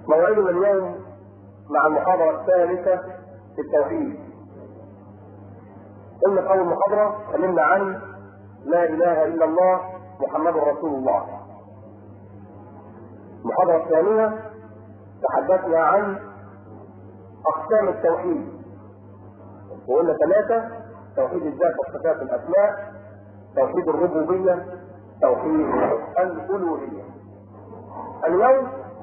موعدنا اليوم مع المحاضرة الثالثة في التوحيد. قلنا في أول محاضرة اتكلمنا عن لا إله إلا الله محمد رسول الله. المحاضرة الثانية تحدثنا عن أقسام التوحيد. وقلنا ثلاثة توحيد الذات والصفات والأسماء، توحيد الربوبية، توحيد الألوهية. اليوم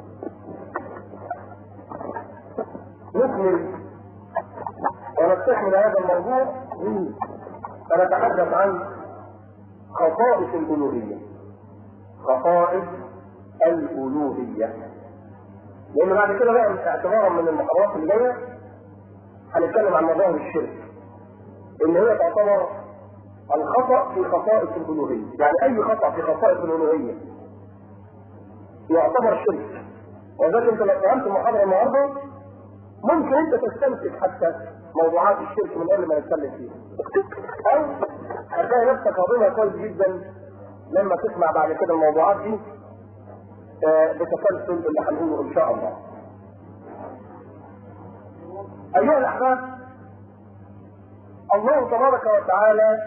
نكمل ونستكمل هذا الموضوع فنتحدث عن خصائص الألوهية خصائص الألوهية لأن بعد كده بقى اعتبارا من المحاضرات اللي جاية هنتكلم عن مظاهر الشرك إن هي تعتبر الخطأ في خصائص الألوهية يعني أي خطأ في خصائص الألوهية يعتبر شرك ولذلك انت لو فهمت المحاضره النهارده ممكن انت تستمسك حتى موضوعات الشرك من قبل ما نتكلم فيها او هتلاقي نفسك هضمها كويس جدا لما تسمع بعد كده الموضوعات دي آه بتسلسل اللي هنقوله ان شاء الله ايها الاحباب الله تبارك وتعالى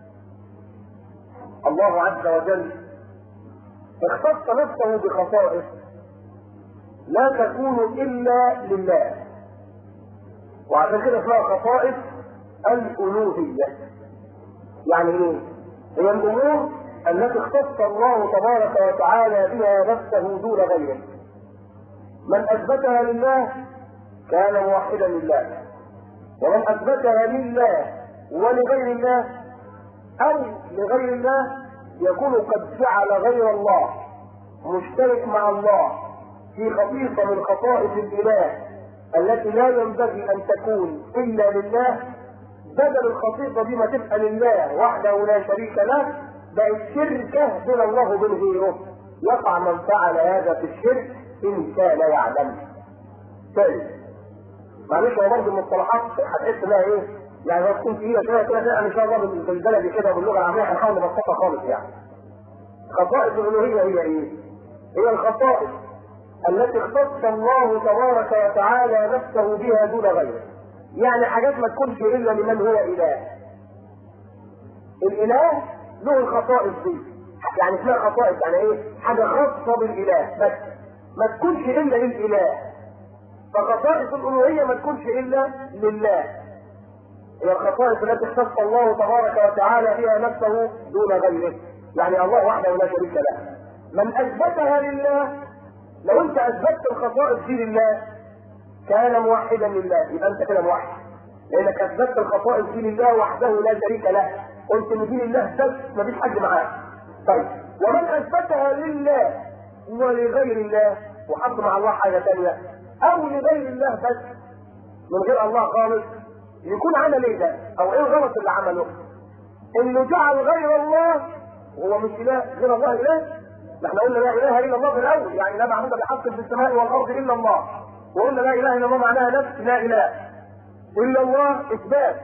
الله عز وجل اختص نفسه بخصائص لا تكون الا لله وعشان كده اسمها خصائص الالوهيه يعني ايه هي الامور التي اختص الله تبارك وتعالى بها نفسه دون غيره من اثبتها لله كان موحدا لله ومن اثبتها لله ولغير الله او لغير الله يكون قد فعل غير الله مشترك مع الله في خصيصة من خصائص الإله التي لا ينبغي أن تكون إلا لله بدل الخصيصة دي ما تبقى لله وحده لا شريك له بقت شركة دون الله بين غيره يقع من فعل هذا في الشرك إن كان يعلم. ثالث معلش هو برضه المصطلحات هتحس انها ايه؟ يعني لو تكون تقيله شويه كده يعني ان شاء الله بالبلدي كده باللغه العاميه هنحاول نبسطها خالص يعني. خصائص الالوهيه هي ايه؟ هي الخصائص التي اختص الله تبارك وتعالى نفسه بها دون غيره. يعني حاجات ما تكونش الا لمن هو اله. الاله له الخصائص دي. يعني اسمها خصائص يعني ايه؟ حاجه خاصه بالاله بس ما تكونش الا للاله. فخصائص الالوهيه ما تكونش الا لله. هي الخصائص التي اختص الله تبارك وتعالى بها نفسه دون غيره. يعني الله وحده لا شريك له. من اثبتها لله لو انت اثبتت الخصائص دي لله كان موحدا لله يبقى انت كده موحد لانك اثبتت الخصائص دي لله وحده لا شريك له قلت ان دي لله بس مفيش حد معاه طيب ومن اثبتها لله ولغير الله وحط مع الله حاجه ثانيه او لغير الله بس من غير الله خالص يكون عمل ايه ده او ايه الغلط اللي عمله انه جعل غير الله وهو مش اله غير الله اله ما احنا قلنا لا اله الا الله في الاول يعني لا معبود بحق في السماء والارض الا الله وقلنا لا اله الا الله معناها نفس لا اله الا الله اثبات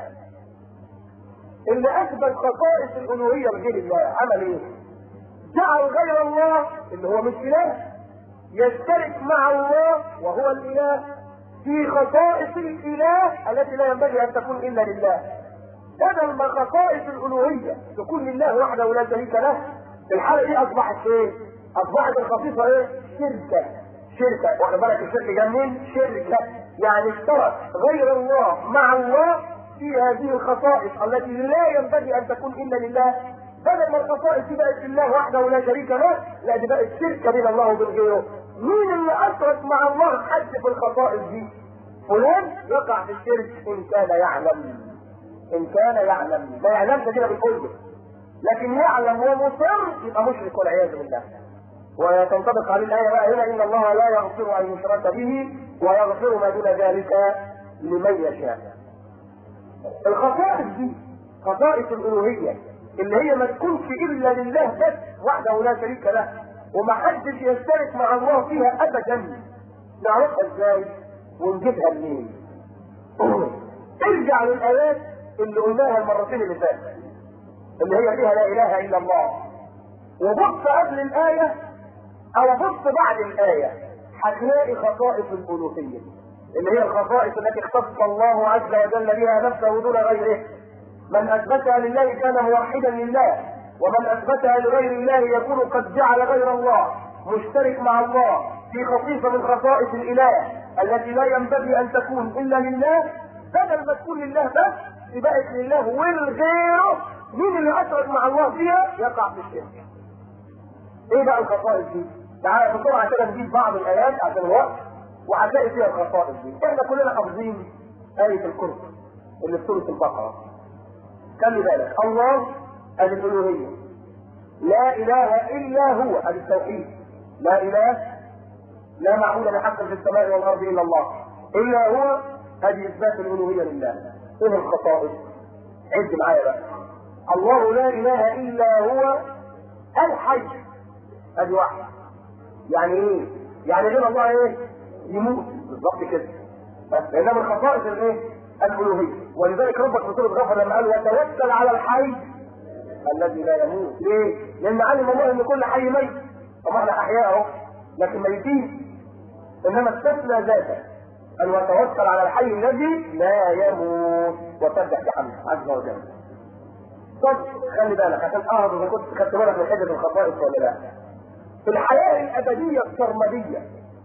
اللي اثبت خصائص الالوهيه لغير الله عمل ايه؟ جعل غير الله اللي هو مش اله يشترك مع الله وهو الاله في خصائص الاله التي لا ينبغي ان تكون الا لله بدل ما خصائص الالوهيه تكون لله وحده ولا شريك له في الحاله دي اصبحت ايه؟ اصبحت الخصيصه ايه؟ شركه شركه واخد بالك الشركه جايه منين؟ شركه يعني اشترك غير الله مع الله في هذه الخصائص التي لا ينبغي ان تكون الا لله بدل ما الخصائص دي بقت لله وحده ولا شريك له لا دي بقت شركه بين الله وبين غيره مين اللي اشرك مع الله حد في الخصائص دي؟ فلان يقع في الشرك ان كان يعلم ان كان يعلم ما يعلمش كده بالكل لكن يعلم ومصر يبقى مشرك والعياذ بالله وتنطبق عليه الايه بقى هنا ان الله لا يغفر ان يشرك به ويغفر ما دون ذلك لمن يشاء. الخصائص دي خصائص الالوهيه اللي هي ما تكونش الا لله بس وحده لا شريك له ومحدش يشترك مع الله فيها ابدا نعرفها ازاي ونجيبها منين؟ ارجع للايات اللي قلناها المرتين اللي فاتت اللي هي فيها لا اله الا الله وبص قبل الايه او بص بعد الايه هتلاقي خصائص الالوهيه اللي هي الخصائص التي اختص الله عز وجل بها نفسه دون غيره من اثبتها لله كان موحدا لله ومن اثبتها لغير الله يكون قد جعل غير الله مشترك مع الله في خصيصه من خصائص الاله التي لا ينبغي ان تكون الا لله بدل ما تكون لله بس بقت لله والغيره مين اللي اشرك مع الله فيها يقع في الشرك ايه بقى الخصائص دي تعالى بسرعه كده نجيب بعض الايات عشان الوقت وهتلاقي فيها الخصائص دي احنا كلنا حافظين آية الكرسي اللي في سورة البقرة خلي بالك الله ادي الألوهية لا إله إلا هو ادي التوحيد لا إله لا معبود بحق في السماء والأرض إلا الله إلا هو ادي إثبات الألوهية لله إيه الخصائص؟ عد معايا بقى الله لا إله إلا هو الحي ادي واحد يعني ايه؟ يعني غير الله ايه؟ يموت بالظبط كده لانها من خصائص الايه؟ الالوهيه ولذلك ربك في سوره غفر لما قال وتوكل على الحي الذي لا يموت ليه؟ لان علم الله ان كل حي ميت طب احنا احياء اهو لكن ميتين انما استثنى ذاته ان وتوكل على الحي الذي لا يموت وسبح بحمده عز وجل طب خلي بالك عشان اعرف اذا كنت خدت بالك من حته الخصائص ولا لا في الحياه الابديه السرمديه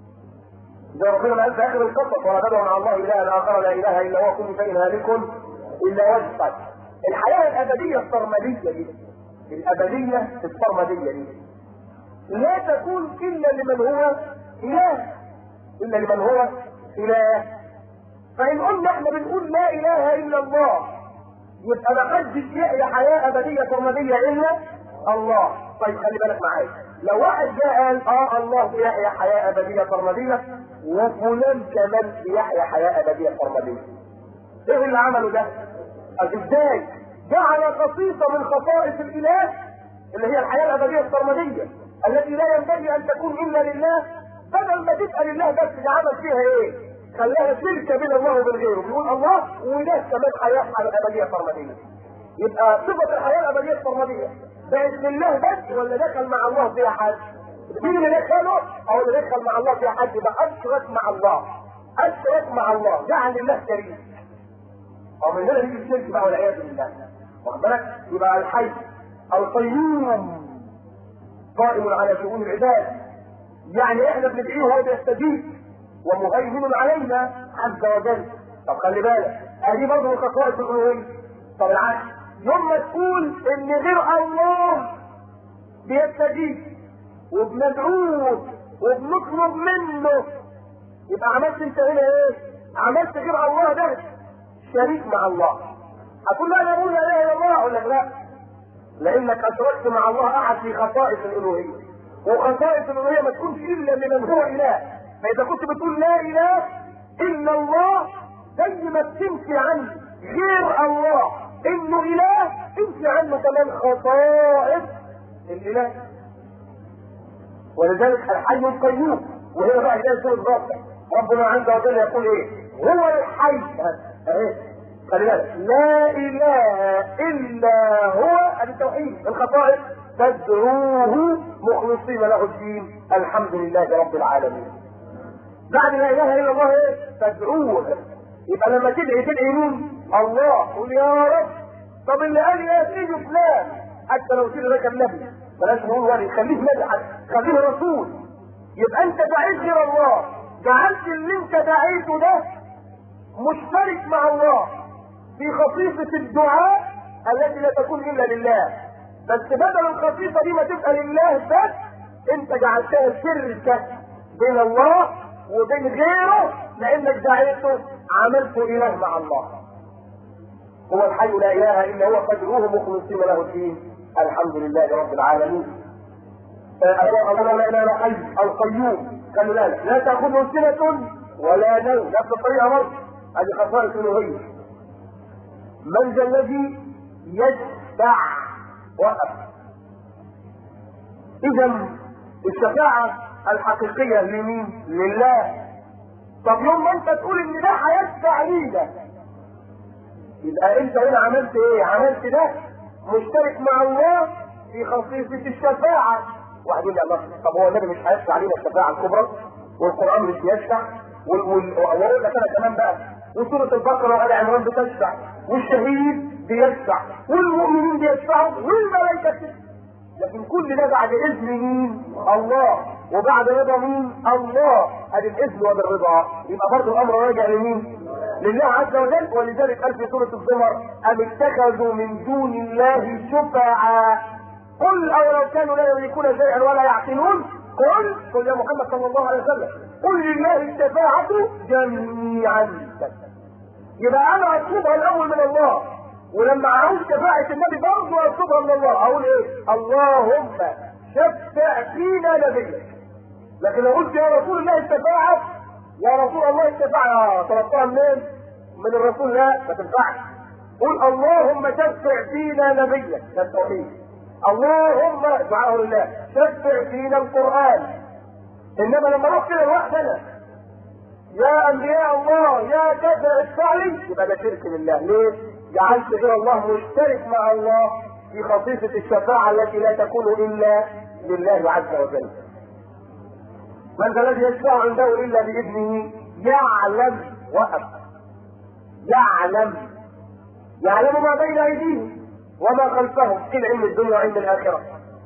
زي ما ربنا قال في اخر القصص ولا تدعوا مع الله الها اخر لا اله الا هو كل شيء هالك الا وجهه الحياه الابديه السرمديه دي الابديه السرمديه دي لا تكون الا لمن هو اله الا لمن هو اله فان قلنا احنا بنقول لا اله الا الله يبقى ما حدش يحيا حياه ابديه سرمديه الا الله طيب خلي بالك معايا لو واحد جاء قال اه الله بيحيا حياه ابديه سرمديه وفلان كمان بيحيا حياه ابديه سرمديه ايه اللي عمله ده؟ ازاي؟ جعل خصيصه من خصائص الاله اللي هي الحياه الابديه السرمديه التي لا ينبغي ان تكون الا لله بدل ما تبقى لله بس اللي عمل فيها ايه؟ خلاها شركه بين الله وبين غيره بيقول الله وده كمان حياه ابديه سرمديه يبقى صفه الحياه الابديه السرمديه بقت لله بس ولا دخل مع الله فيها حد؟ مين اللي دخله؟ او اللي دخل مع الله فيها حد يبقى اشرك مع الله اشرك مع الله جعل الله شريك او من هنا يجي الشرك بقى والعياذ بالله واخد بالك؟ يبقى الحي القيوم قائم على شؤون العباد يعني احنا بندعيه وهو بيستجيب ومهيمن علينا عز وجل طب خلي بالك ادي برضه من خصائص الالوهيه طب العكس يوم ما تقول ان غير الله بيستجيب وبندعوه وبنطلب منه يبقى عملت انت هنا ايه؟ عملت غير الله ده شريك مع الله هتقول لا انا بقول لا اله الا الله اقول لك لا لانك اشركت مع الله احد في خصائص الالوهيه وخصائص الالوهيه ما تكونش الا لمن هو اله فاذا كنت بتقول لا اله الا الله زي ما بتنفي عن غير الله انه اله تنفي عنه كمان خصائص الاله ولذلك الحي القيوم وهي بقى هي سوره ربك ربنا عز وجل يقول ايه هو الحي اهي خلي بالك لا اله الا هو التوحيد الخصائص تدعوه مخلصين له الدين الحمد لله رب العالمين بعد لا اله الا الله ايه تدعوه يبقى لما تدعي تدعي مين الله قول يا رب طب اللي قال يا سيدي فلان حتى لو سيدي ده كان نبي بلاش نقول ولي خليه نبي حتى خليه رسول يبقى انت دعيت غير الله جعلت اللي انت دعيته ده مشترك مع الله في خصيصة الدعاء التي لا تكون الا لله بس بدل الخصيصة دي ما تبقى لله بس انت جعلتها شركة بين الله وبين غيره لانك دعيته عملته اله مع الله هو الحي لا اله الا هو فادعوه مخلصين له الدين الحمد لله رب العالمين الله لا اله الا حي القيوم خلي بالك لا تاخذه سنه ولا نوم نفس الطريقه برضه هذه خصائص الالوهيه من ذا الذي يشفع وقف اذا الشفاعه الحقيقيه لمين؟ لله طب يوم ما انت تقول ان ده هيشفع لي ده يبقى انت هنا عملت ايه؟ عملت ده مشترك مع الله في خصيصة الشفاعة واحد يقول لي الله طب هو النبي مش هيشفع علينا الشفاعة الكبرى؟ والقران مش بيشفع واقول لك انا كمان بقى وسوره البقره وال عمران بتشفع والشهيد بيشفع والمؤمنين بيشفعوا والملائكه لكن كل ده بعد اذن مين؟ الله وبعد رضا مين؟ الله ادي الاذن وبالرضا يبقى برضه الامر راجع لمين؟ لله عز وجل ولذلك قال في سوره الزمر ام اتخذوا من دون الله شفعاء قل او لو كانوا لا يملكون شيئا ولا يعقلون قل قل يا محمد صلى الله عليه وسلم قل لله الشفاعة جميعا يبقى انا اطلبها الاول من الله ولما اعوز شفاعة النبي برضه اطلبها من الله اقول ايه اللهم شفع فينا نبيك لكن لو قلت يا رسول الله الشفاعة يا رسول الله الشفاعة طلبتها منين؟ من الرسول لا ما تنفعش قل اللهم شفع فينا نبيك ده التوحيد اللهم دعاء لله شفع فينا القرآن انما لما اروح كده لوحدنا يا انبياء الله يا كذا ادفع لي يبقى ده شرك لله ليه؟ جعلت غير الله مشترك مع الله في خصيصة الشفاعة التي لا تكون إلا لله عز وجل. من ذا الذي يشفع عنده إلا بإذنه يعلم وأب يعلم يعلم ما بين أيديهم وما خلفهم في العلم الدنيا وعلم الآخرة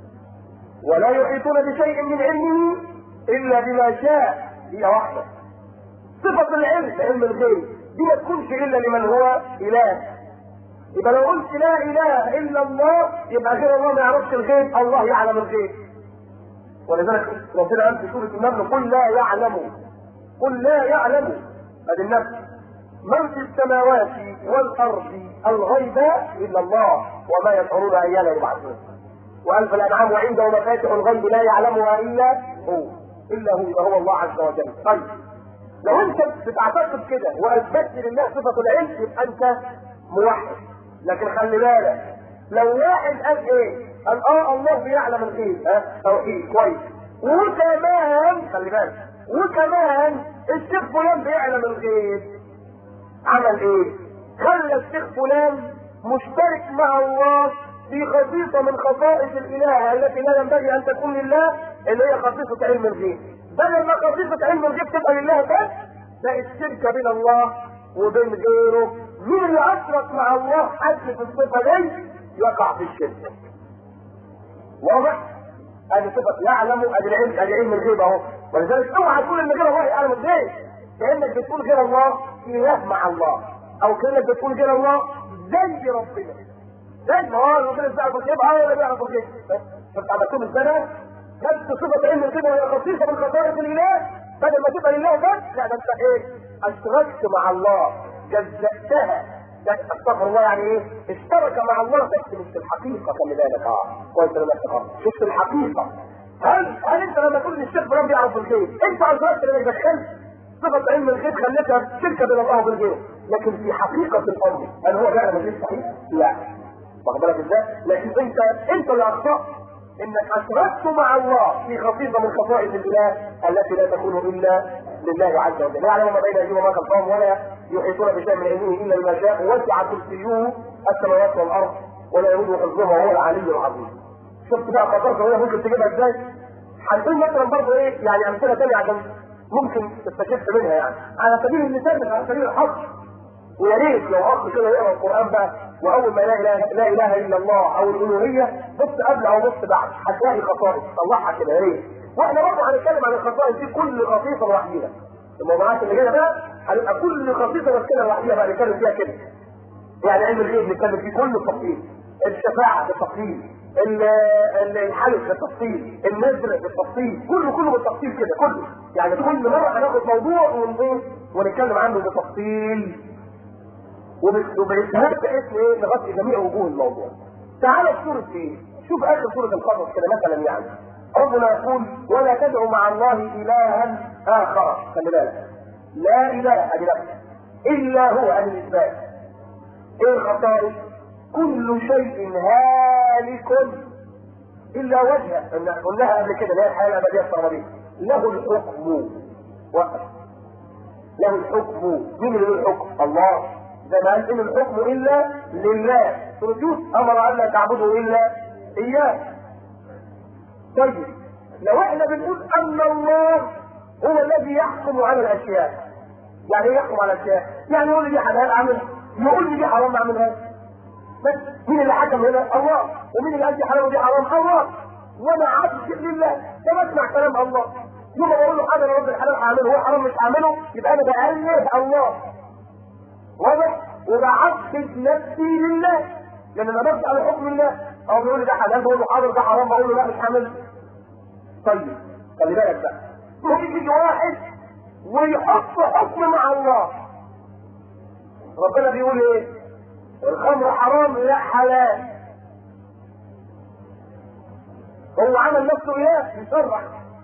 ولا يحيطون بشيء من علمه إلا بما شاء هي واحدة صفة العلم علم الغيب دي ما تكونش إلا لمن هو إله يبقى لو قلت لا اله الا الله يبقى غير الله ما يعرفش الغيب الله يعلم الغيب ولذلك ربنا قال في سوره النمل قل لا يعلم قل لا يعلم هذه النفس من في السماوات والارض الغيب الا الله وما يشعرون ايان يبعثون وقال في الانعام وعنده مفاتح الغيب لا يعلمها الا هو الا هو يبقى هو الله عز وجل طيب لو انت بتعتقد كده واثبتت لله صفه العلم يبقى انت موحد لكن خلي بالك لو واحد قال ايه قال اه الله بيعلم الغيب ها توحيد كويس وكمان خلي بالك وكمان الشيخ فلان بيعلم الغيب عمل ايه خلى الشيخ فلان مشترك مع الله في خصيصة من خصائص الإله التي لا ينبغي أن تكون لله اللي هي خصيصة علم الغيب بدل ما خصيصة علم الغيب تبقى لله بس ده الشركة بين الله وبين غيره مين اللي اشرك مع الله حد في الصفه دي يقع في الشرك واضح ادي صفه يعلم ادي العلم ادي علم الغيب اهو ولذلك اوعى تقول ان غير الله يعلم الغيب كانك بتقول غير الله اله مع الله او كانك بتقول غير الله زي ربنا زي ما هو ربنا بيعرف الغيب اه ولا بيعرف الغيب شفت عملتهم ازاي نفس صفه علم الغيب وهي خصيصه من خصائص الاله بدل ما تبقى لله بس لا ده انت ايه اشركت مع الله جزأتها استغفر الله يعني ايه اشترك مع الله بس مش في الحقيقه خلي بالك اه كويس انا افتكرت مش في الحقيقه هل هل انت لما تقول ان الشيخ فلان بيعرف الغيب انت ادركت انك دخلت صفه علم الغيب خليتها شركه بين الله وبين لكن في حقيقه الامر هل هو بيعلم الغيب صحيح؟ لا واخد بالك ازاي؟ لكن انت انت اللي اخطات انك اشركت مع الله في خصيصه من خصائص الله التي لا تكون الا لله عز وجل لا يعلم ما بين ايديهم وما خلفهم ولا يحيطون بشيء من علمه الا بما شاء وسع كرسيه السماوات والارض ولا يؤوده حفظهما وهو العلي العظيم شفت بقى خطرت هنا ممكن تجيبها ازاي؟ هنقول مثلا برضه ايه يعني امثله ثانيه عشان ممكن تستفيد منها يعني على سبيل المثال على سبيل الحصر ويا ريت لو اخ كده يقرا القران بقى واول ما لا اله لا اله الا الله او الالوهيه بص قبل او بص بعد هتلاقي خصائص طلعها كده يا ريت واحنا برضه هنتكلم عن الخصائص دي كل خصيصه لوحديها الموضوعات اللي جايه بقى هنبقى كل خصيصه ماسكينها لوحديها بقى نتكلم فيها كده يعني علم الغيب نتكلم فيه كل التفصيل الشفاعه بالتفصيل الحلف بالتفصيل النذر بالتفصيل كله كله بالتفصيل كده كله يعني كل مره هناخد موضوع ونتكلم عنه بالتفصيل وبالإسهاب باسم ايه نغطي جميع وجوه الموضوع. تعالى في سورة ايه؟ شوف آخر سورة القصص كده مثلا يعني. ربنا يقول ولا تدعوا مع الله إلها آخر خلي بالك. لا إله أدي إلا هو أهل الإثبات. إيه الخصائص؟ كل شيء هالك إلا وجهه قلناها قبل كده اللي هي الحياة الأبدية السرمدية. له الحكم وقف. له الحكم مين اللي له الحكم؟ الله زي ما قال ان الحكم الا لله سورة يوسف امر ان لا تعبدوا الا اياه طيب لو احنا بنقول ان الله هو الذي يحكم على الاشياء يعني ايه يحكم على الاشياء يعني يقول لي دي حلال اعملها يقول لي دي حرام اعملها بس مين اللي حكم هنا الله ومين اللي قال دي حلال ودي حرام الله وانا عبد لله فبسمع كلام الله يوم اقول له حاجه رب الحلال هعمله هو حرام مش هعمله يبقى انا بأله الله واضح وبعبد نفسي لله لان انا ببدا على حكم الله او بيقول لي ده حلال بقول له حاضر ده حرام بقول له لا مش هعمله طيب خلي بالك بقى ممكن يجي واحد ويحط حكم مع الله ربنا بيقول ايه الخمر حرام لا حلال هو عمل نفسه ايه يصرح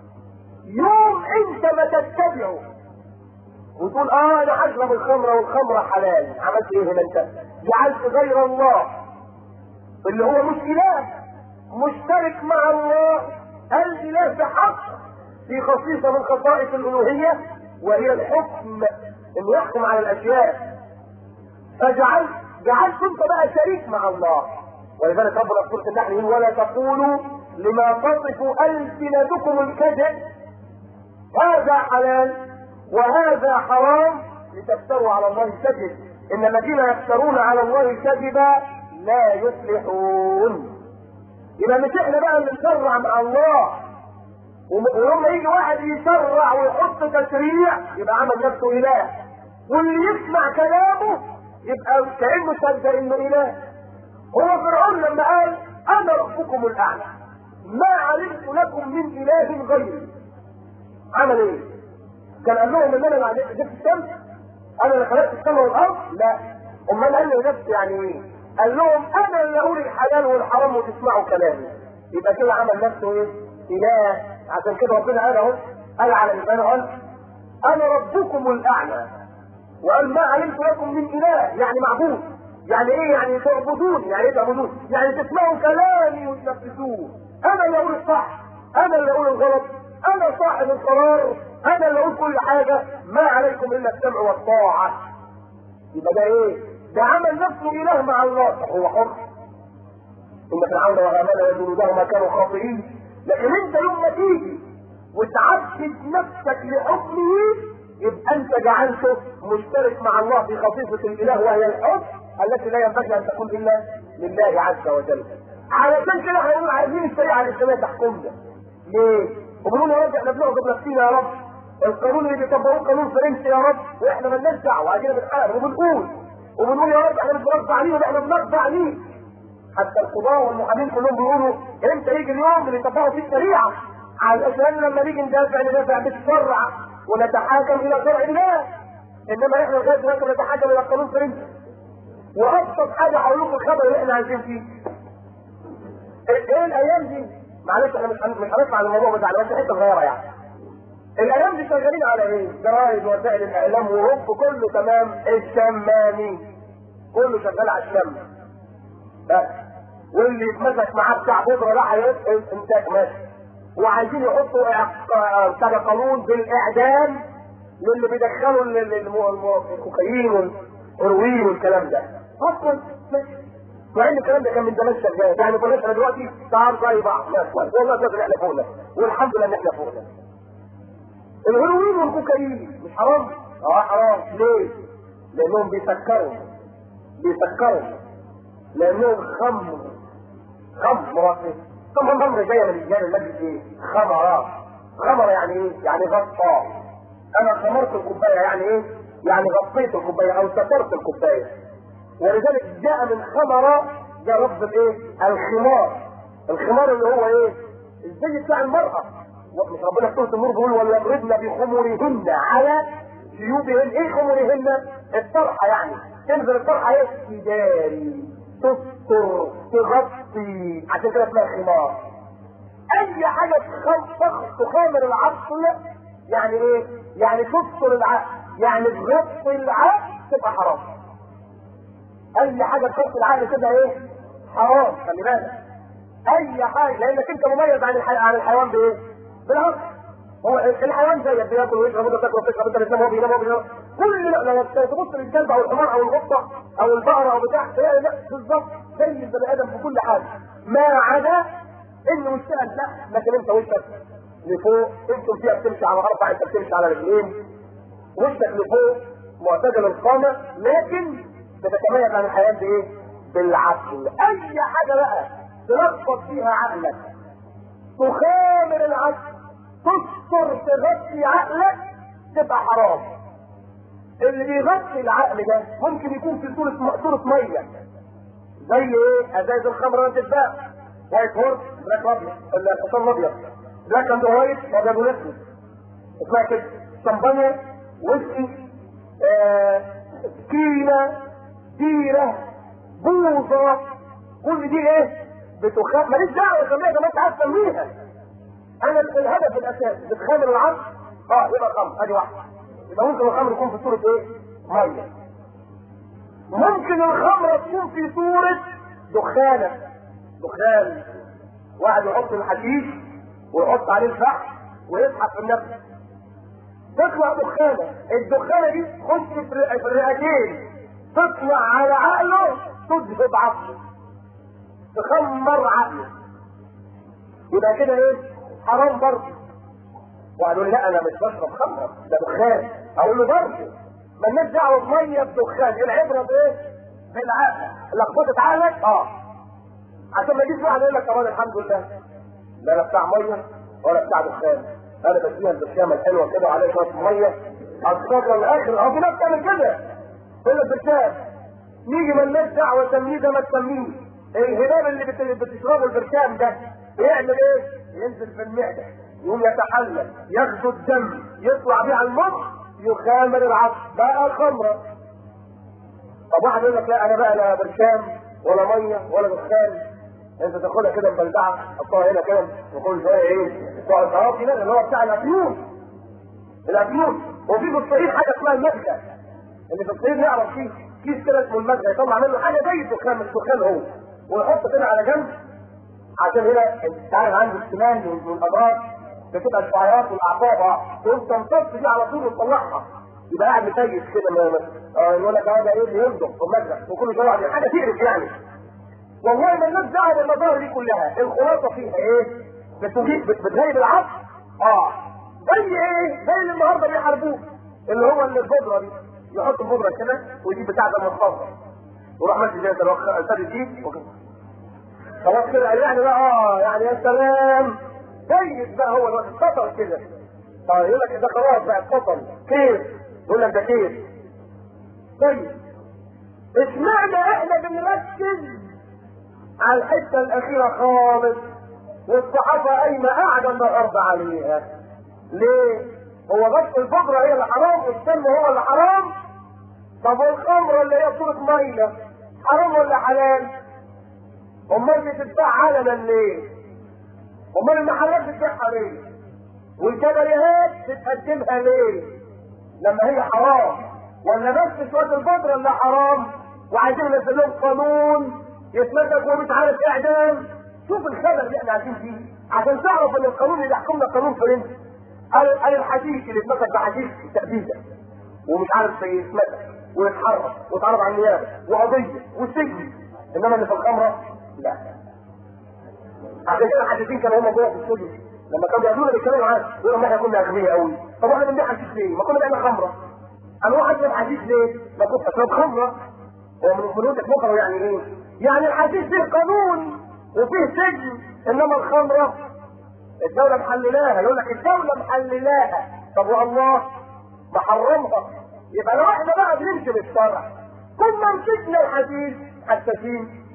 يوم انت ما تتبعه وتقول اه انا هشرب الخمره والخمره حلال عملت ايه هنا انت جعلت غير الله اللي هو مش اله مشترك مع الله الاله بحق في خصيصه من خصائص الالوهيه وهي الحكم انه يحكم على الاشياء فجعلت جعلت انت بقى شريك مع الله ولذلك ربنا في سوره النحل يقول ولا تقولوا لما تصف السنتكم الكذب هذا حلال وهذا حرام لتفتروا على الله الكذب ان الذين يفترون على الله الكذب لا يفلحون يبقى مش احنا بقى اللي نشرع مع الله ولما يجي واحد يشرع ويحط تشريع يبقى عمل نفسه اله واللي يسمع كلامه يبقى كانه صدق انه اله هو فرعون لما قال انا ربكم الاعلى ما علمت لكم من اله غيري عمل ايه؟ كان قال لهم ان انا اللي جبت الشمس انا اللي خلقت السماء والارض لا امال قال لي نفسي يعني ايه؟ قال لهم انا اللي اقول الحلال والحرام وتسمعوا كلامي يبقى كده عمل نفسه ايه؟ اله عشان كده ربنا قال اهو قال على لسانه قال انا ربكم الاعلى وقال ما علمت لكم من اله يعني معبود يعني ايه يعني تعبدون يعني ايه تعبدون يعني تسمعوا كلامي وتنفذوه انا اللي اقول الصح انا اللي اقول الغلط انا صاحب القرار انا اللي اقول كل حاجه ما عليكم الا السمع والطاعه يبقى ده ايه ده عمل نفسه اله مع الله طب هو حر ان فرعون وهامان وجنودهما كانوا خاطئين لكن انت يوم ما تيجي وتعبد نفسك لحكمه يبقى انت جعلته مشترك مع الله في خصيصه الاله وهي الحب التي لا ينبغي ان تكون الا لله عز وجل علشان كده هنقول عايزين الشريعه الاسلاميه تحكمنا ليه؟ وبنقول يا رب احنا بنعبد نفسنا يا رب القانون اللي بيطبقوه قانون فرنسي يا رب واحنا مالناش دعوه عايزين بنحارب وبنقول وبنقول يا رب احنا مش بنرفع ليه واحنا بنرفع ليه حتى القضاة والمحامين كلهم بيقولوا امتى يجي اليوم اللي يطبقوا فيه الشريعه علشان لما نيجي ندافع ندافع بالشرع ونتحاكم الى شرع الله انما احنا لغايه دلوقتي بنتحاكم الى قانون فرنسي وابسط حاجه هقول لكم الخبر اللي احنا عايزين فيه ايه الايام دي معلش احنا مش مش هنطلع على الموضوع بتاع بس حته صغيره يعني الايام دي شغالين على ايه؟ جرايد وسائل الاعلام وهوب كله تمام الشمامي كله شغال على الشم بس واللي يتمسك معاه بتاع بودره ده هيبقى امساك ماشي وعايزين يحطوا كذا قانون بالاعدام للي بيدخلوا الكوكايين والهيروين والكلام ده اصلا ماشي مع ان الكلام ده كان من زمان شغال يعني كنا احنا دلوقتي تعال زي بعض والله فاكر احنا فوقنا والحمد لله ان احنا فوقنا الهيروين والكوكايين مش حرام؟ اه حرام ليه؟ لانهم بيسكروا بيسكروا لانهم خمر خمر ثم خمر جايه من الجانب المجلس ايه؟ خمرات خمر يعني ايه؟ يعني غطاء انا خمرت الكوبايه يعني ايه؟ يعني غطيت الكوبايه او سترت الكوبايه ولذلك جاء من خمرة جاء لفظ الايه؟ الخمار الخمار اللي هو ايه؟ الزي بتاع المرأة مش ربنا في سورة النور بيقول وليضربن بخمرهن على جيوبهن ايه خمرهن؟ الطرحة يعني تنزل الطرحة ايه؟ تداري تستر تغطي عشان كده اسمها خمار اي حاجة تخامر العقل يعني ايه؟ يعني تستر العقل يعني تغطي العقل تبقى حرام اي حاجه تخص العقل كده ايه حرام خلي بالك اي حاجه لانك انت مميز عن الحي... عن الحيوان بايه بالعقل هو الحيوان زيك بياكل ويشرب وانت تاكل وتشرب انت بتنام وهو بينام وهو بينام كل لو تبص للكلب او الحمار او القطه او البقره او بتاع تلاقي لا بالظبط زي البني ادم في كل حاجه ما عدا ان وشها لا لكن انت وشك لفوق انتم فيها بتمشي على اربع انت بتمشي على رجلين وشك لفوق معتدل القامه لكن بتتميز عن الحياه بايه؟ بالعقل اي حاجه بقى تلخبط فيها عقلك تخامر العقل تستر تغطي عقلك تبقى حرام اللي بيغطي العقل ده ممكن يكون في صورة صورة مية زي ايه؟ ازايز الخمر اللي بتتباع وايت هورس بلاك ابيض ولا الحصان الابيض بلاك اند وايت ابيض واسود اسمها كده شمبانيا ويسكي آه كينا بيرة بوظة كل دي ايه؟ بتخاف ماليش دعوة سميها زي ما انت عايز تسميها انا الهدف الاساسي بتخامر العقل اه يبقى خمر ادي واحده يبقى ممكن الخمر يكون في صوره ايه؟ ميه ممكن الخمر تكون في صوره دخانه دخان واحد يحط الحشيش ويحط عليه الفحم ويسحب في النفس تطلع دخانه الدخانه دي تخش في الرئتين تطلع على عقله تذهب عقله تخمر عقله يبقى كده ايه حرام برضه وقالوا لي لا انا مش بشرب خمره ده دخان اقول له برضه مالناش دعوه بميه بدخان العبره بايه؟ بالعقل لخبطت عقلك اه عشان ما يجيش واحد يقول لك طبعا الحمد لله لا انا بتاع ميه ولا بتاع دخان انا بديها البرشامه الحلوه كده وعليها شويه ميه اصفر الاخر اه في ناس تعمل كده تقول لك برشام نيجي مالناش دعوه تسميه ده ما تسميه الهباب اللي بت- بتشربه البرشام ده يعمل ايه؟ ينزل في المعده يقوم يتحلل ياخدوا الدم يطلع بيه على المخ يخامر العقل بقى خمره طب واحد يقول لك لا انا بقى لا برشام ولا ميه ولا دخان انت تاخدها كده مبلدعه تحطها هنا كده وكل شويه ايه تقعد خلاص هنا اللي هو بتاع الافيون الافيون وفي في الصعيد حاجه اسمها المدخل اللي في الصعيد نعرف فيه كيس كده اسمه المدخل يطلع منه حاجه زي الدخان مش دخان هو ويحط كده على جنب عشان هنا انت عارف عنده السنان والامراض بتبقى الشعيرات والاعصاب اه تقوم تمتص دي على طول وتطلعها يبقى قاعد متيس كده ما ما- اه يقول لك هذا ايه بيمضغ في المدخل وكل شويه يقعد- حاجه تقرف يعني والله ما الناس دعوه بالمظاهر دي كلها الخلاصه فيها ايه؟ بتجيب بت- بتغيب العقل اه زي ايه؟ زي اللي النهارده بيحاربوه اللي هو اللي البودره دي يحط البودره كده ويجيب بتاع ده المصطفى وراح ماشي زي ده الفرد دي وكده خلاص كده يعني بقى اه يعني يا سلام جيد بقى هو الوقت اتفضل كده اه يقول لك ده خلاص بقى اتفضل كيف يقول لك ده كيف طيب اشمعنى احنا بنركز على الحته الاخيره خالص والصحافه قايمه قاعده النهارده عليها ليه؟ هو بس البودره هي اللي حرام والسم هو اللي حرام طب والخمره اللي هي صوره ميه حرام ولا حلال؟ امال بتتباع علنا ليه؟ امال المحلات بتبيعها ليه؟ والكباريهات بتقدمها ليه؟ لما هي حرام ولا بس شويه البودره اللي حرام وعايزين ننزل لهم قانون يتمسك ومش عارف اعدام شوف الخبر اللي احنا عايزين فيه عشان تعرف ان القانون اللي يحكمنا قانون فرنسي قال قال الحديث اللي اتمسك بحديث تأبيده ومش عارف يتمسك ويتحرك ويتعرض على النيابه وقضيه وسجن انما اللي في الخمره لا عشان كده الحديثين كانوا هم جوه في السجن لما كانوا بيقابلونا بيتكلموا معانا يقولوا ما احنا كنا اغبياء قوي طب احنا بنبيع حشيش ليه؟ ما كنا بنعمل خمره انا واحد اشرب حشيش ليه؟ ما كنت اشرب خمره هو من فلوسك بكره يعني ايه؟ يعني الحشيش فيه قانون وفيه سجن انما الخمره الدولة محللاها يقول لك الدولة محللاها طب والله محرمها يبقى لو احنا بقى بنمشي بالشرع كنا مسكنا الحديث حساسين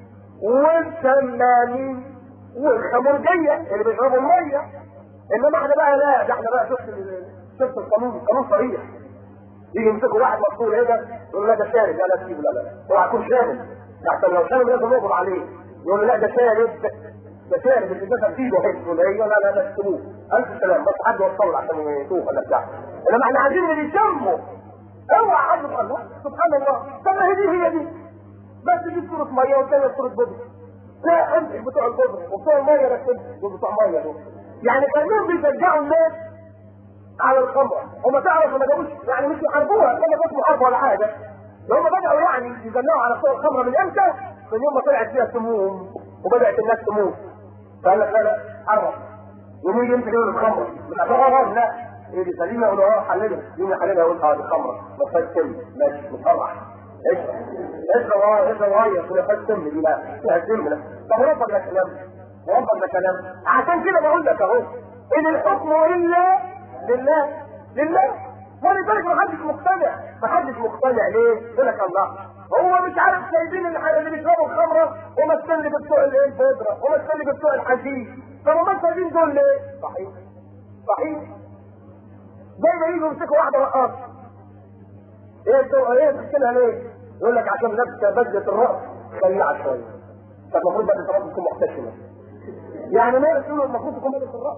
والسمانين والخمرجية اللي بيشربوا المية انما احنا بقى لا ده احنا بقى شفت ال- شفت القانون القانون صريح يجي يمسكوا واحد مقتول ايه ده يقول لا ده شارب لا لا تسيبه لا لا اوعى يكون شارب عشان لو شارب لازم نقبض عليه يقول له لا ده شارب ده شارب اللي دخل فيه وحس ولا ايه لا لا لا تسيبوه الف سلام بس حد يوصل عشان يشوف ولا بتاع انما احنا عايزين اللي يسموا اوعى حد يقول الله سبحان الله طب ما هي دي هي دي بس دي صورة مية والتانية صورة بودرة لا امسك بتوع البودرة وبتوع المية ركبهم دول بتوع مية دول يعني كانهم بيشجعوا الناس على الخمرة هم تعرف ما جابوش يعني مش يحاربوها كما كانت محاربة ولا حاجة ده هم بدأوا يعني يجنوا على بتوع الخمرة من امتى؟ من يوم ما طلعت فيها سموم وبدأت الناس تموت فقال لك لا لا حرم يوم يجي يمسك يقول الخمر من اه لا يجي سليمه يقول اه حللها يوم يحللها يقول اه دي خمره ما فيهاش سم ماشي مصرح اشرب اشرب اه اشرب غير كده فيهاش سم دي لا فيها سم لا طب ربك ده كلام ربك ده كلام عشان كده بقول لك اهو ان الحكم الا لله لله ولذلك ما حدش مقتنع ما حدش مقتنع ليه؟ يقول لك الله هو مش عارف سايبين اللي بيشربوا الخمره ومستني بتوع الايه الفطره ومستني بتوع الحشيش طب هم سايبين دول ليه؟ صحيح صحيح زي ما يجوا يمسكوا واحده رقاصه ايه بتوع ايه بتشيلها ليه؟ يقول لك عشان لابسه بدله الراس خليعه شويه فالمفروض بدله الراس تكون محتشمه يعني ما يقولوا المفروض تكون بدله الراس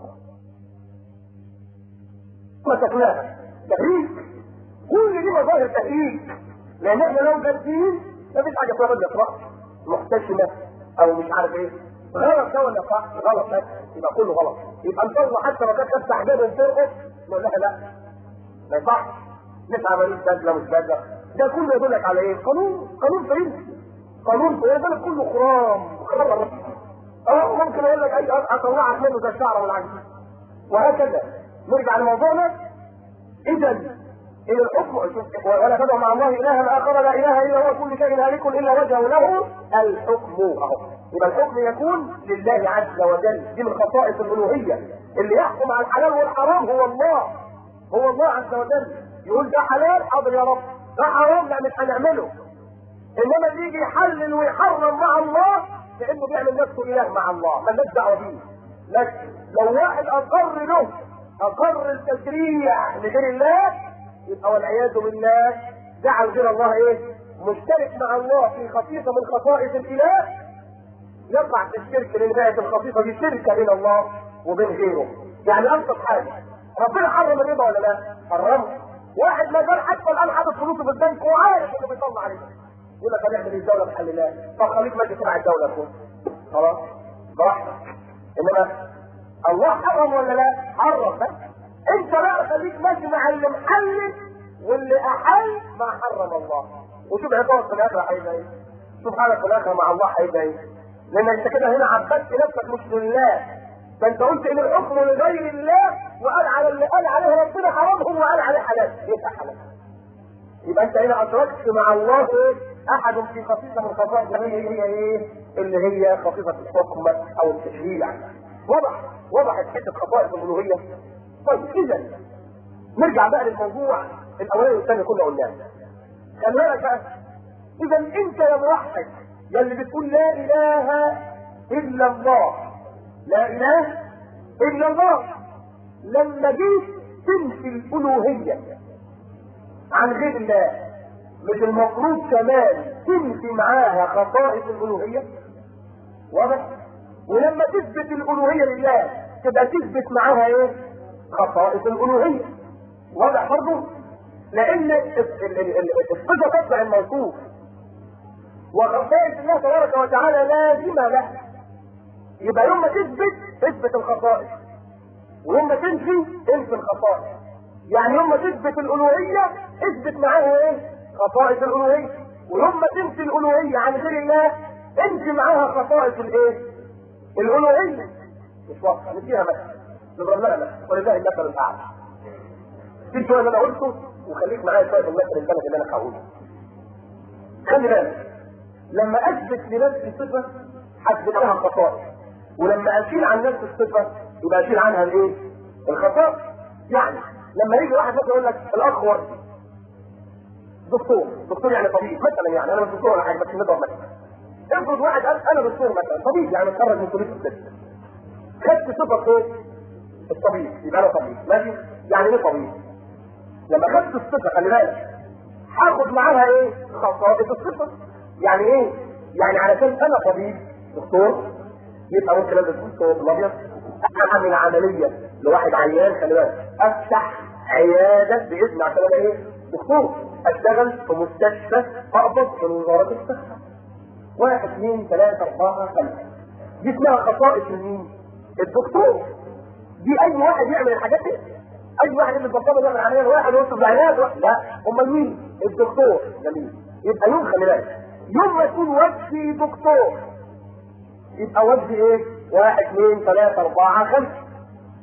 مسكناها تهريج كل دي مظاهر تهريج لان احنا لو جادين مفيش حاجه اسمها بدله راس محتشمه او مش عارف ايه غلط ده ولا صح؟ غلط بس يبقى كله غلط يبقى نصلي حتى لو كانت لابسه حجاب وترقص نقول لها لا ما ينفعش نسعى ماليش بدله مش بدله ده كله يدلك على ايه؟ قانون قانون فرنسي قانون فرنسي كله خرام خرام اه ممكن اقول لك اي اطلعك منه زي الشعر والعجز وهكذا نرجع لموضوعنا اذا إن الحكم ولا تدعو مع الله إلها آخر لا إله إلا هو كل شيء هالك إلا وجهه له الحكم أهو يبقى الحكم يكون لله عز وجل دي من خصائص الألوهية اللي يحكم على الحلال والحرام هو الله هو الله عز وجل يقول ده حلال حاضر يا رب ده حرام لا مش هنعمله انما اللي يجي يحلل ويحرم مع الله كانه بيعمل نفسه اله مع الله مالناش دعوه بيه لكن لو واحد اقر له اقر التشريع لغير الله يبقى والعياذ بالله جعل غير الله ايه؟ مشترك مع الله في خصيصه من خصائص الاله يقع في الشرك لان بقت الخصيصه دي شركه بين الله وبين غيره. يعني ابسط حاجه ربنا حرم الربا ولا لا؟ حرمه. واحد ما زال حتى الان حاطط فلوسه في البنك وعارف انه بيطلع عليه. يقول لك هنعمل ايه الدوله بحللها؟ طب خليك ماشي تبع الدوله فوق. خلاص؟ براحتك. انما الله حرم ولا لا؟ حرم بس انت بقى خليك ماشي مع اللي محلل واللي احل ما حرم الله وشوف عقابك في الاخره هيبقى ايه شوف حالك في الاخره مع الله هيبقى ايه لان انت كده هنا عبدت نفسك مش لله ده انت قلت ان الحكم لغير الله وقال على اللي قال عليه ربنا حرامهم وقال عليه حلال يبقى حلال يبقى انت هنا اشركت مع الله ايه احد في خصيصه من خصائص هي هي ايه اللي هي خصيصه الحكم او التشريع وضح وضحت حته خصائص الالوهيه طيب اذا نرجع بقى للموضوع الاولاني والثاني كله قلناه خلي بالك اذا انت يا موحد يا اللي بتقول لا اله الا الله لا اله الا الله لما جيت تنفي الالوهيه عن غير الله مش المفروض كمان تنفي معاها خصائص الالوهيه واضح ولما تثبت الالوهيه لله تبقى تثبت معاها ايه خصائص الالوهيه واضح برضه لان الصفه تتبع الموصوف وخصائص الله تبارك وتعالى لازمه له يبقى يوم ما تثبت تثبت الخصائص ويوم ما تنفي تنفي الخصائص يعني يوم ما تثبت الالوهيه اثبت معاها ايه خصائص الالوهيه ويوم ما تنفي الالوهيه عن غير الله انفي معاها خصائص الايه الالوهيه مش واضحه نديها مثلا نضرب لها مثلا ولله المثل الاعلى في شويه اللي انا قلته وخليك معايا شويه في المثل البلد اللي انا هقوله خلي بالك لما اثبت لنفسي صفه هثبت لها خصائص ولما اشيل عن نفسي الصفه يبقى اشيل عنها الايه؟ الخصائص يعني لما يجي واحد مثلا يقول لك الاخ وردي دكتور دكتور يعني طبيب مثلا يعني انا مش دكتور ولا حاجه بس نضرب مثلا افرض واحد قال انا دكتور مثلا طبيب يعني اتخرج من كليه الطب خدت صفه ايه؟ الطبيب يبقى انا طبيب ماشي يعني ايه طبيب؟ لما خدت الصفه خلي بالك هاخد معاها ايه؟ خصائص الصفه يعني ايه؟ يعني علشان انا طبيب دكتور يبقى ممكن البس دكتور الابيض اعمل عمليه لواحد عيان خلي بالك افتح عياده باذن عشان انا ايه؟ دكتور اشتغل في مستشفى اقبض من وزاره الصحه واحد اثنين ثلاثه اربعه خمسه دي اسمها خصائص مين؟ الدكتور دي اي واحد يعمل الحاجات دي اي واحد اللي بيطلب يعمل عمليه واحد ويوصف العلاج لا امال مين؟ الدكتور جميل يبقى يوم خلي بالك يوم ما يكون وجهي دكتور يبقى وجهي ايه؟ واحد اثنين ثلاثة أربعة خمسة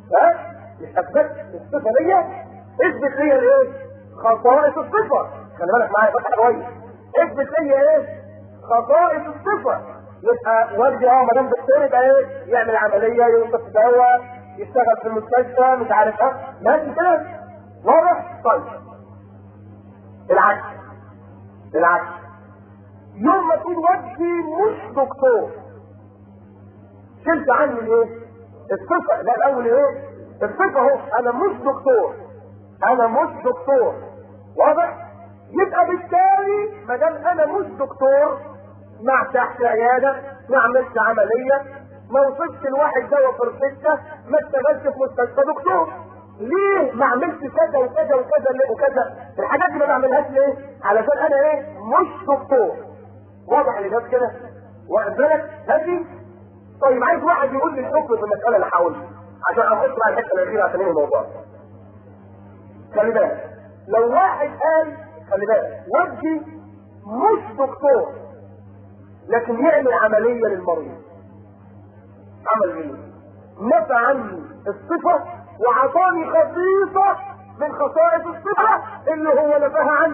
ها مش اثبت الصفه دي اثبت لي الايه خصائص الصفه خلي بالك معايا فتح كويس اثبت لي ايه خصائص الصفه يبقى والدي اه ما دام دكتور يبقى ايه يعمل عمليه يوصف دواء يشتغل في المستشفى مش عارف ايه ماشي كده واضح طيب العكس العكس يوم ما تكون والدي مش دكتور شلت عني الايه الصفه لا الاول ايه الصفه اهو انا مش دكتور انا مش دكتور واضح يبقى بالتالي ما دام انا مش دكتور ما تحت عياده ما عملتش عمليه ما وصلتش لواحد دواء في السكه ما اشتغلتش في مستشفى دكتور ليه ما عملتش كذا وكذا وكذا وكذا الحاجات دي ما بعملهاش ليه علشان انا ايه مش دكتور واضح اللي جاب كده واخد بالك هذه طيب عايز واحد يقول لي الحكم في المساله اللي حاولت عشان اخش مع الحته الاخيره عشان ايه الموضوع خلي بالك لو واحد قال خلي بالك وجهي مش دكتور لكن يعمل عمليه للمريض عمل ايه؟ نفى عني الصفه وعطاني خصيصه من خصائص الصفه اللي هو نفاها عني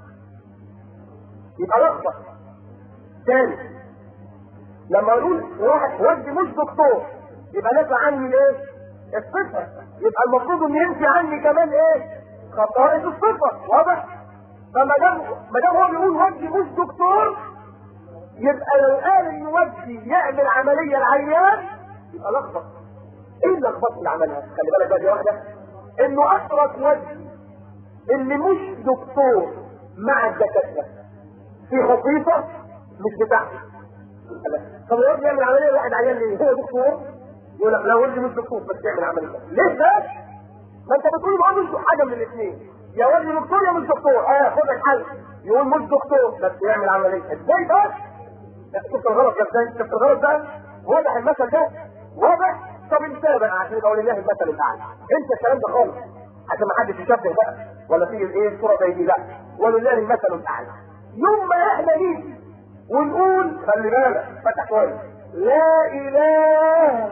يبقى لخبط ثاني لما اقول واحد وجهي مش دكتور يبقى نفى عني ايه؟ الصفه يبقى المفروض ان ينفي عني كمان ايه؟ خصائص الصفه واضح؟ فما دام ما دام هو بيقول وجهي مش دكتور يبقى لو قال ان وجهي يعمل عمليه العيان يبقى لخبط ايه اللخبطه اللي عملها؟ خلي بالك بقى دي واحده انه اشرك وجهي اللي مش دكتور مع الدكاتره في خصيصه مش بتاعتي طب الواد يعمل عمليه واحد عيان ليه؟ هو دكتور يقول لك لا ولدي مش دكتور بس يعمل عمليه ليه ده؟ ما انت بتقول ما مش حاجه من الاثنين يا ولدي دكتور يا مش دكتور اه خد الحل يقول مش دكتور بس يعمل عمليه ازاي ده؟ شفت الغلط ده ازاي؟ شفت الغلط ده؟ واضح المثل ده؟ واضح؟ طب انت بقى عشان يبقى لله المثل الاعلى انت الكلام ده خالص عشان ما حدش يشبه بقى ولا تيجي الايه الصوره زي دي لا ولله المثل الاعلى يوم ما احنا نيجي ونقول خلي بالك فتح كويس لا اله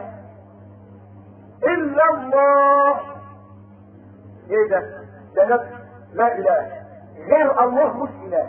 الا الله ايه ده؟ ده نفس لا اله غير الله مش اله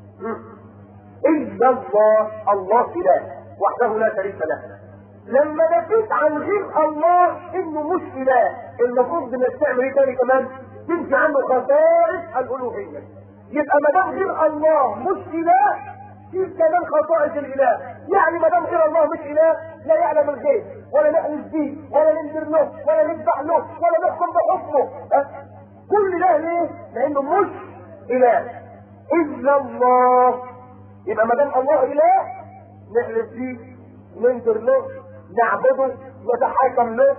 الا الله الله اله وحده لا شريك له لما نفيت عن غير الله انه مش اله المفروض انك تعمل ايه تاني كمان تنفي عنه خصائص الالوهيه يبقى ما دام غير الله مش اله في كمان خصائص الاله يعني ما دام غير الله مش اله لا يعلم الغيب ولا نحلف به ولا ننذر له ولا نذبح له ولا نحكم بحكمه أه؟ كل ده ليه؟ لانه مش اله الا الله يبقى ما دام الله اله نحلف به ننذر له نعبده نتحاكم له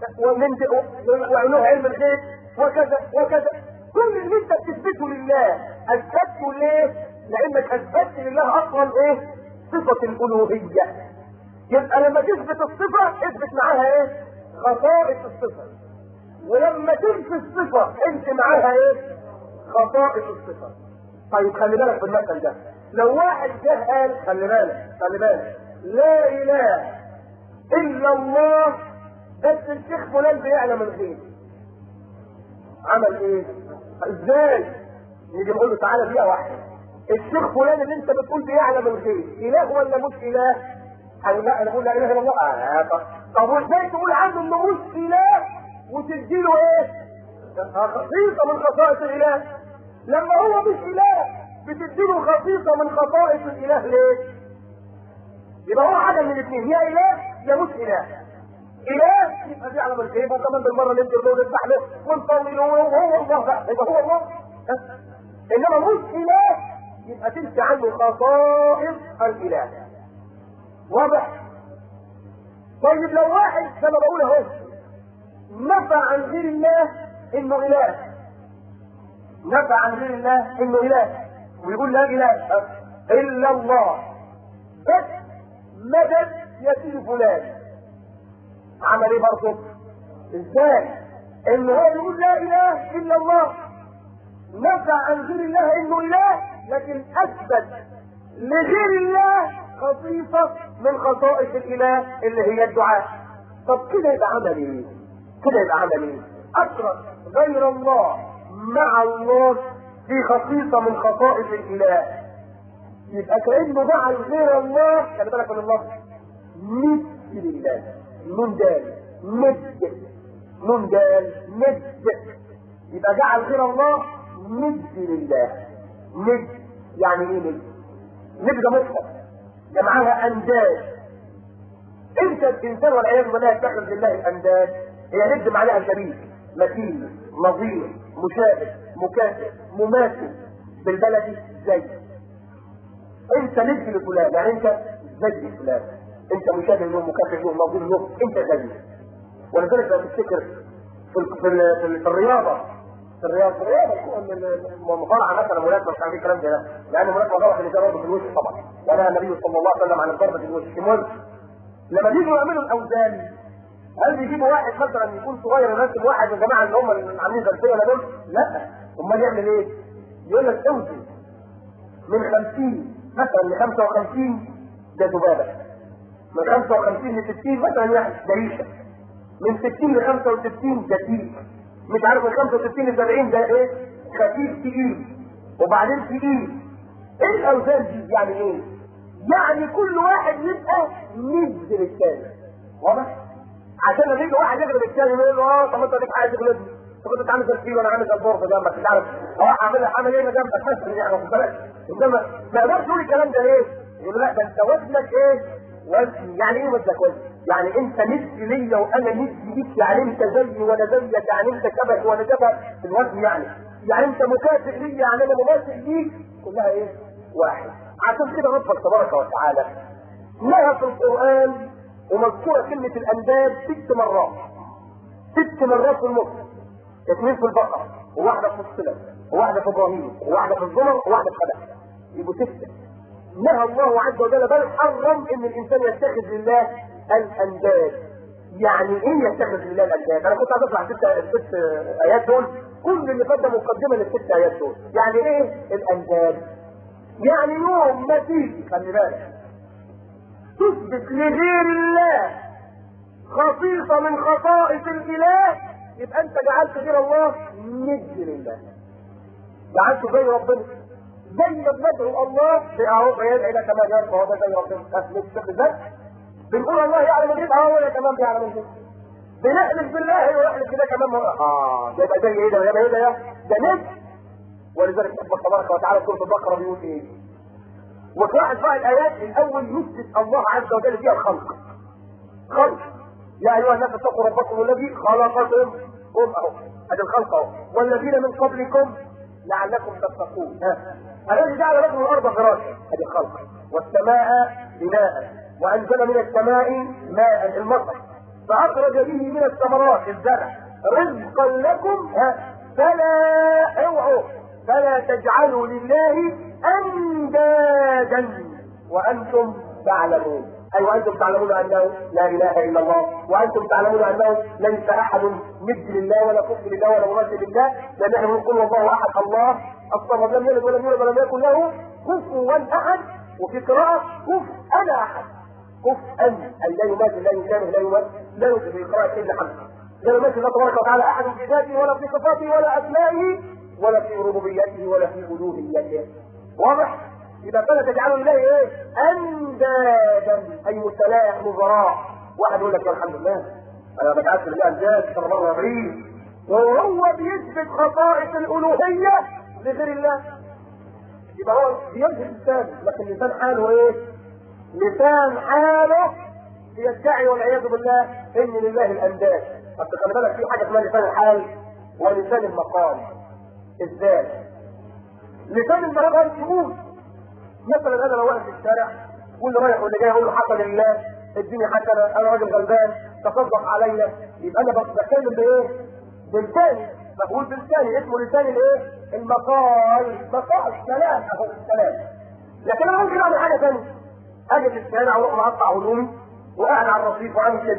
وله علم الغيب وكذا وكذا كل اللي انت بتثبته لله اثبته ليه؟ لانك اثبتت لله اصلا ايه؟ صفة الالوهية يبقى لما تثبت الصفة اثبت معاها ايه؟ خصائص الصفة ولما تنفي الصفة انت معاها ايه؟ خصائص الصفة طيب خلي بالك في المثل ده لو واحد جه قال خلي بالك خلي بالك لا اله الا الله بس الشيخ فلان بيعلم الغيب عمل ايه ازاي نيجي نقول له تعالى دقيقه واحده الشيخ فلان اللي انت بتقول بيعلم الغيب اله ولا مش اله قال لا انا اقول لا اله الا الله آه طب وازاي تقول عنه انه مش اله وتديله ايه خصيصه من خصائص الاله لما هو مش اله بتديله خصيصه من خصائص الاله ليه يبقى هو حاجه من الاثنين يا اله يا مش اله اله يبقى بيعلم الغيب وكمان بالمره ننزل له ونذبح له ونطول له وهو الله بقى يبقى هو الله انما مش اله يبقى تنسى عنه خصائص الاله واضح طيب لو واحد زي ما بقول اهو نفى عن غير الله انه اله نفى عن غير الله انه اله ويقول لا اله الا الله بس مدد يسير فلان عمل ايه برضه ازاي ان هو يقول لا اله الا الله نفى عن غير الله انه اله لكن اثبت لغير الله خصيصة من خصائص الاله اللي هي الدعاء طب كده يبقى عمل ايه كده يبقى عمل ايه؟ اشرك غير الله مع الله في خصيصة من خصائص الإله يبقى كأنه جعل غير الله خلي بالك من الله مثل الله نون دال ند نون دال ند يبقى جعل غير الله ند لله ند يعني ايه ند؟ ند ده مطلق جمعها انداد انت الانسان والعياذ بالله يتخذ لله الانداد هي ند معناها شريك مثيل نظير مشابه مكافئ مماثل بالبلدي زي انت ند لفلان يعني انت زي فلان انت مشابه له مكافئ له نظير له انت زيه ولذلك لو تفتكر في ال- في, ال- في, ال- في الرياضه في الرياضه في الرياضه المصارعه مثلا ملاكمه مش عارف الكلام ده لان الملاكمه غلط اللي ضربه في الوش طبعا ونهى النبي صلى الله عليه وسلم عن الضرب في الوش المهم لما بيجوا يعملوا الاوزان هل بيجيبوا واحد مثلا يكون صغير يناسب واحد من الجماعه اللي هم اللي عاملين زلزال دول؟ لا امال يعمل ايه؟ يقول لك اوزن من 50 مثلا ل 55 ده ذبابه من 55 ل 60 مثلا يعني جريشه من 60 ل 65 ده تقيل مش عارف من 65 ل 70 ده ايه؟ خفيف تقيل وبعدين تقيل ايه الاوزان دي يعني ايه؟ يعني كل واحد يبقى ند للثاني واضح؟ عشان لما يجي واحد يغلب الثاني يقول له اه طب انت ليك عايز تغلبني انت كنت عامل تسجيل وانا عامل البورد جنبك مش عارف اه عامل عامل ايه جنبك مثلا يعني واخد بالك انما ما يقدرش يقول الكلام ده ليه؟ يقول له لا ده انت وزنك ايه؟ وزن يعني ايه وزنك وزن؟ يعني انت مثل ليا وانا مثل ليك يعني انت زيي وانا زيك يعني انت شبه وانا شبه في الوزن يعني يعني انت مكافئ ليا يعني انا مماثل ليك كلها ايه؟ واحد عشان كده ربك تبارك وتعالى نهى في القران ومذكوره كلمه الانداد ست مرات ست مرات في المصحف اثنين في البقره وواحده في الصلة وواحده في ابراهيم وواحده في الزمر وواحده في خلق يبقوا سته نهى الله عز وجل بل حرم ان الانسان يتخذ لله الانداد يعني ايه يتخذ لله الانداد؟ انا كنت عايز اطلع ست الست ايات دول كل اللي قدم مقدمه للست ايات دول يعني ايه الانداد؟ يعني يوم ما تيجي خلي بالك تثبت لغير الله خصيصة من خصائص الإله يبقى أنت جعلت غير الله ند لله جعلته زي ربنا زي ما بندعو الله اهو بيدعي لك كما جاء فهو ده زي ربنا تثبت شكل ذات بنقول الله يعلم الغيب اهو ولا كمان بيعلم الغيب بنحلف بالله ويحلف كده كمان مرة اه ده يبقى زي ايه ده يبقى ايه ده ده ند ولذلك ربنا تبارك وتعالى سورة البقرة بيقول ايه وتلاحظ بقى الايات الاول يثبت الله عز وجل فيها الخلق خلق يا ايها الناس اتقوا ربكم الذي خلقكم هم اهو ادي الخلق اهو والذين من قبلكم لعلكم تتقون ها الذي جعل لكم الارض فراشا ادي الخلق والسماء بناء وانزل من السماء ماء المطر فاخرج به من الثمرات الزرع رزقا لكم ها فلا اوعوا فلا تجعلوا لله اندادا وانتم تعلمون اي وانتم تعلمون انه لا اله الا الله وانتم تعلمون انه ليس احد مثل الله ولا كفر لله ولا مماثل لله لان احنا بنقول الله احد الله الصمد لم يلد ولم يولد ولم يكن له كفوا احد وفي قراءه كف انا احد كف ان اي لا يماثل لا يشابه لا يماثل لا يوجد في قراءه الا حمد لا يماثل الله تبارك وتعالى احد في ذاته ولا في صفاته ولا اسمائه ولا في ربوبيته ولا في الوهيته واضح يبقى فلا تجعلوا لله ايه اندادا اي مستلاء نظراء واحد يقول لك يا الحمد لله انا بجعلت لله انداد صلى الله عليه وهو بيثبت خصائص الالوهيه لغير الله يبقى هو بيثبت الثابت لكن لسان حاله ايه لسان حاله يدعي والعياذ بالله ان لله الانداد بس خلي بالك في حاجه اسمها لسان الحال ولسان المقام ازاي لسان المقام يقول مثلا انا لو واقف في الشارع واللي رايح واللي جاي اقول له حسن لله اديني حسنه انا راجل غلبان تصدق عليا يبقى انا بتكلم بايه؟ بلساني بقول بلساني اسمه لسان الايه؟ المقال مقال كلام اهو الكلام لكن انا ممكن اعمل حاجه ثانيه اجي في الشارع واروح مقطع هدومي وقاعد على الرصيف وعامل كده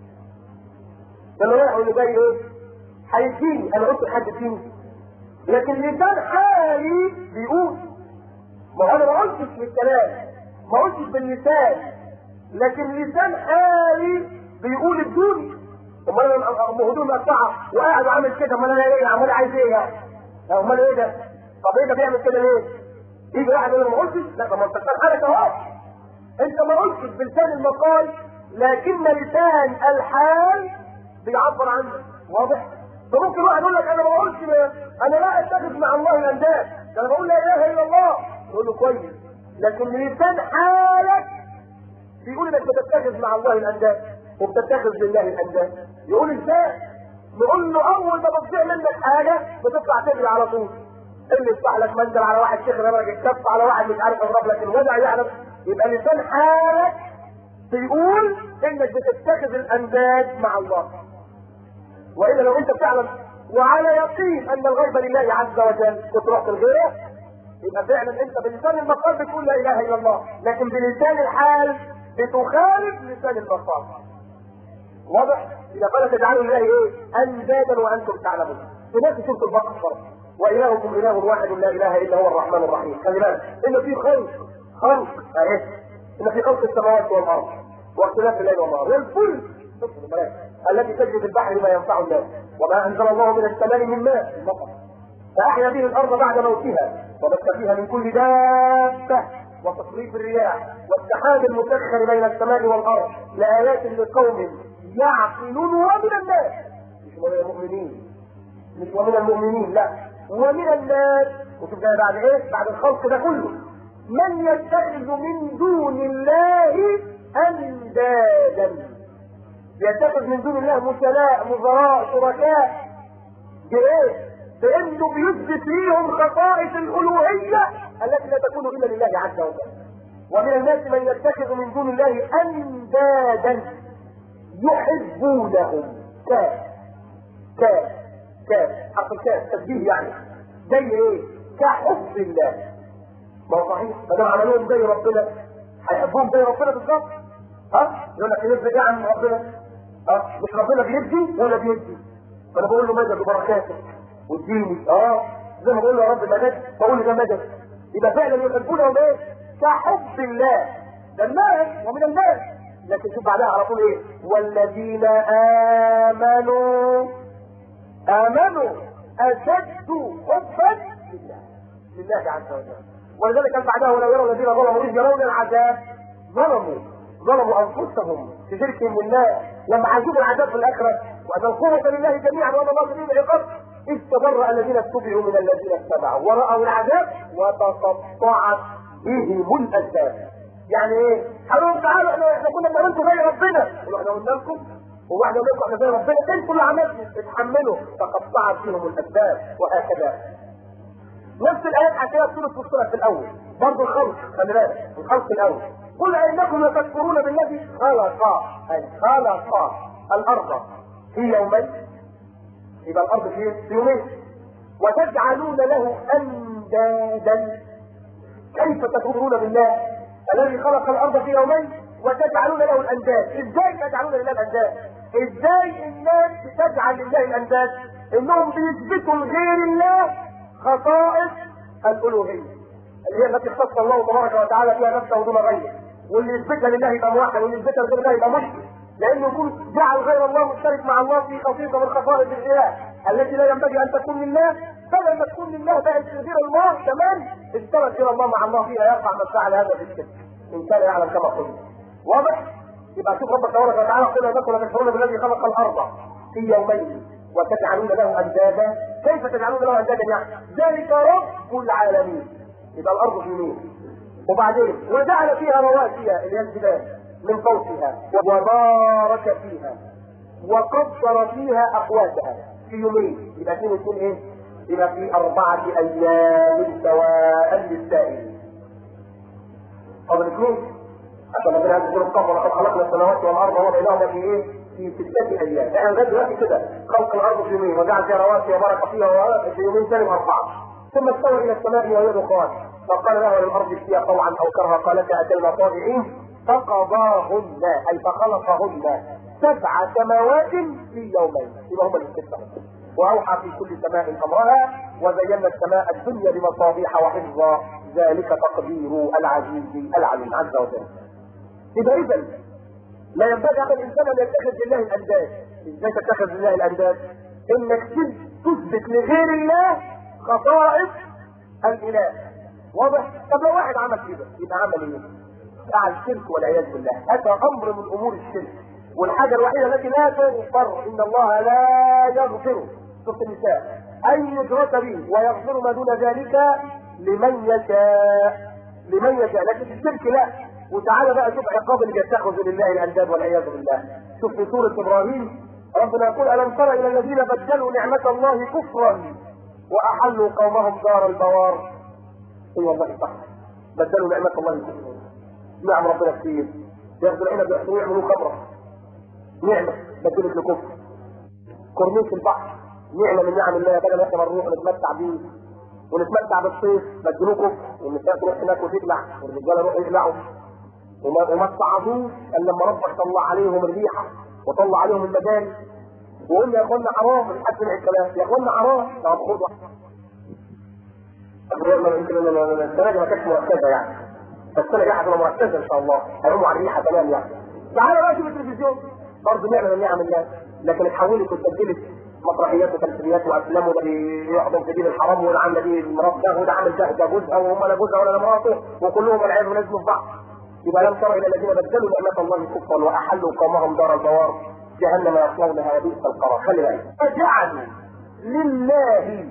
اللي رايح واللي جاي ايه؟ هيديني انا قلت لحد فيني لكن لسان حالي بيقول ما انا ما قلتش بالكلام ما قلتش باللسان لكن لسان حالي بيقول ادوني امال انا ام هدوم مقطعه وقاعد عامل كده امال انا ايه امال عايز ايه يعني امال ايه ده طب ايه ده بيعمل كده ليه يجي واحد يقول ما قلتش لا طب ما انت حالك اهو انت ما قلتش بلسان المقال لكن لسان الحال بيعبر عنك واضح فممكن واحد يقول لك انا ما بقولش انا لا اتخذ مع الله الانداد ده انا بقول لا اله الا الله يقول له كويس لكن لسان حالك بيقول انك بتتخذ مع الله الانداد وبتتخذ لله الانداد يقول ازاي نقول له اول ما بتضيع منك حاجه بتطلع تجري على طول اللي يفتح لك منزل على واحد شيخ رمك الكف على واحد مش عارف اضرب لك الوجع يعرف يبقى لسان حالك بيقول انك بتتخذ الانداد مع الله والا لو انت فعلا وعلى يقين ان الغيب لله عز وجل كنت رحت لغيره يبقى فعلا انت بلسان المقال بتقول لا اله الا الله لكن بلسان الحال بتخالف لسان المقال واضح؟ اذا قال تجعلوا لله ايه؟ اندادا وانتم تعلمون. في نفس سوره البقره برضه. والهكم اله واحد لا اله الا هو الرحمن الرحيم. خلي بالك ان في خلق خلق اهي ان في خلق السماوات والارض واختلاف الليل والنهار والفلك التي تجري في البحر ما ينفع الناس وما انزل الله من السماء من ماء المطر فاحيا به الارض بعد موتها وبث فيها من كل دابه وتصريف الرياح والسحاب المسخر بين السماء والارض لايات لقوم يعقلون ومن الناس مش ومن المؤمنين مش ومن المؤمنين لا ومن الناس وشوف ده بعد ايه؟ بعد الخلق ده كله من يتخذ من دون الله اندادا يتخذ من دون الله مثلاء مزراء شركاء بايه؟ بانه بيثبت ليهم خصائص الالوهيه التي لا تكون الا لله عز وجل ومن الناس من يتخذ من دون الله اندادا يحبونهم كاف كاف كاف حرف الكاف تشبيه يعني زي ايه؟ كحب الله ما هو صحيح ما دام عملوهم زي ربنا هيحبوهم زي ربنا بالظبط ها؟ يقول لك ينزل ايه عن ربنا؟ ها؟ مش ربنا بيدي ولا بيدي؟ فانا بقول له مدد وبركاته واديني اه زي ما بقول له يا رب مدد بقول له ده مدد يبقى فعلا يحبونهم ايه؟ كحب الله ده الناس ومن الناس لكن شوف بعدها على طول ايه والذين امنوا امنوا اشد حبا لله لله عز وجل ولذلك كان بعدها ولو يرى الذين ظلموا اذ يرون العذاب ظلموا ظلموا انفسهم في شركهم بالله لما هيشوفوا العذاب في الاخره وان القوه لله جميعا وان الله شديد العقاب اذ تبرأ الذين اتبعوا من الذين اتبعوا ورأوا العذاب وتقطعت بهم الاسباب يعني ايه؟ قالوا تعالوا احنا احنا كنا بنعملكم زي ربنا قالوا احنا قلنا لكم هو احنا قلنا لكم احنا زي ربنا انتوا اللي عملتوا اتحملوا تقطعت فيهم الاسباب وهكذا نفس الايات حكيها سوره فصلت في الاول برضه الخلق خلي بالك الخلق الاول قل انكم لتكفرون بالذي خلق اي خلق الارض في يومين يبقى الارض في في يومين وتجعلون له اندادا كيف تكفرون بالله الذي خلق الارض في يومين وتجعلون له الانداد ازاي تجعلون لله الانداد ازاي الناس تجعل لله الانداد انهم بيثبتوا لغير الله خصائص الالوهيه اللي هي التي اختص الله تبارك وتعالى فيها نفسه دون غيره واللي يثبتها لله يبقى موحد واللي يثبتها لغير الله يبقى مشرك لانه يكون جعل غير الله مشترك مع الله في خصيصه من خصائص الاله التي لا ينبغي ان تكون لله بدل ما تكون لله بقت غير الله كمان اشترك غير الله مع الله فيها يقع من فعل هذا في الشرك ان كان يعلم كما قلت واضح يبقى شوف ربك تبارك وتعالى قل انكم لتكفرون بالذي خلق الارض في يومين وتجعلون له اندادا كيف تجعلون له اندادا يعني ذلك رب العالمين يبقى الارض في يمين وبعدين وجعل فيها رواسي اللي هي الجبال من فوقها وبارك فيها وقدر فيها اقواتها في يومين يبقى اثنين واثنين ايه؟ يبقى في اربعه ايام سواء للسائل طب الاثنين عشان ربنا عز وجل قال ولقد خلقنا السماوات والارض وما بينهما في ايه؟ في ستة ايام، احنا لغايه دلوقتي كده خلق الارض في يومين وجعل فيها رواسي وبارك فيها في يومين ثاني اربعه ثم استوى الى السماء وهي دخان فقال له للارض ائتيا طوعا او كرها قالتا اتينا طائعين فقضاهن اي فخلقهن سبع سماوات في يومين يبقى هما الستة واوحى في كل سماء امرها وزينا السماء الدنيا بمصابيح وحفظا ذلك تقدير العزيز العليم عز وجل يبقى اذا لا ينبغي على الانسان ان يتخذ لله الانداد ازاي تتخذ لله الانداد انك تثبت لغير الله خصائص الاله واضح طب لو واحد عمل كده يبقى عمل ايه فعل شرك والعياذ بالله هذا امر من امور الشرك والحاجه الوحيده التي لا تغفر ان الله لا يغفر سوره النساء ان يشرك به ويغفر ما دون ذلك لمن يشاء لمن يشاء لكن الشرك لا وتعالى بقى شوف عقاب اللي بيتخذ لله الانداد والعياذ بالله شوف في سوره ابراهيم ربنا يقول الم تر الى الذين بدلوا نعمه الله كفرا واحلوا قومهم دار البوار اي والله صح بدلوا نعمه الله كفرا نعم ربنا كثير ياخذوا العنب يحسنوا يعملوا خمره نعمه بدلت لكفر كورنيش البحر نعمه من نعم الله بدل ما احنا نروح نتمتع بيه ونتمتع بالصيف بدلوه كفر والنساء تروح هناك وتقلع والرجاله يروحوا يقلعوا وما وما استعظوش الا لما ربك طلع عليهم الريحه وطلع عليهم المدارس وقلنا يا اخوانا حرام الحد سمع الكلام يا اخوانا حرام طب خدوا يمكن السنه دي ما كانتش مركزه يعني السنه دي هتبقى مركزه ان شاء الله هيقوموا على الريحه تمام يعني تعالى بقى شوف التلفزيون برضه نعمه من نعم الله لكن اتحولت واتبدلت مسرحيات وتمثيليات وافلام وده بيحضن في دين الحرام وده عامل دي مرات ده وده عامل ده ده جوزها وهم لا جوزها ولا مراته وكلهم والعياذ بالله في بعض يبقى لم تر الى الذين بدلوا نعمه الله كفرا واحلوا قومهم دار البوار جهنم يصلونها وبئس القرار خلي بالك فجعلوا لله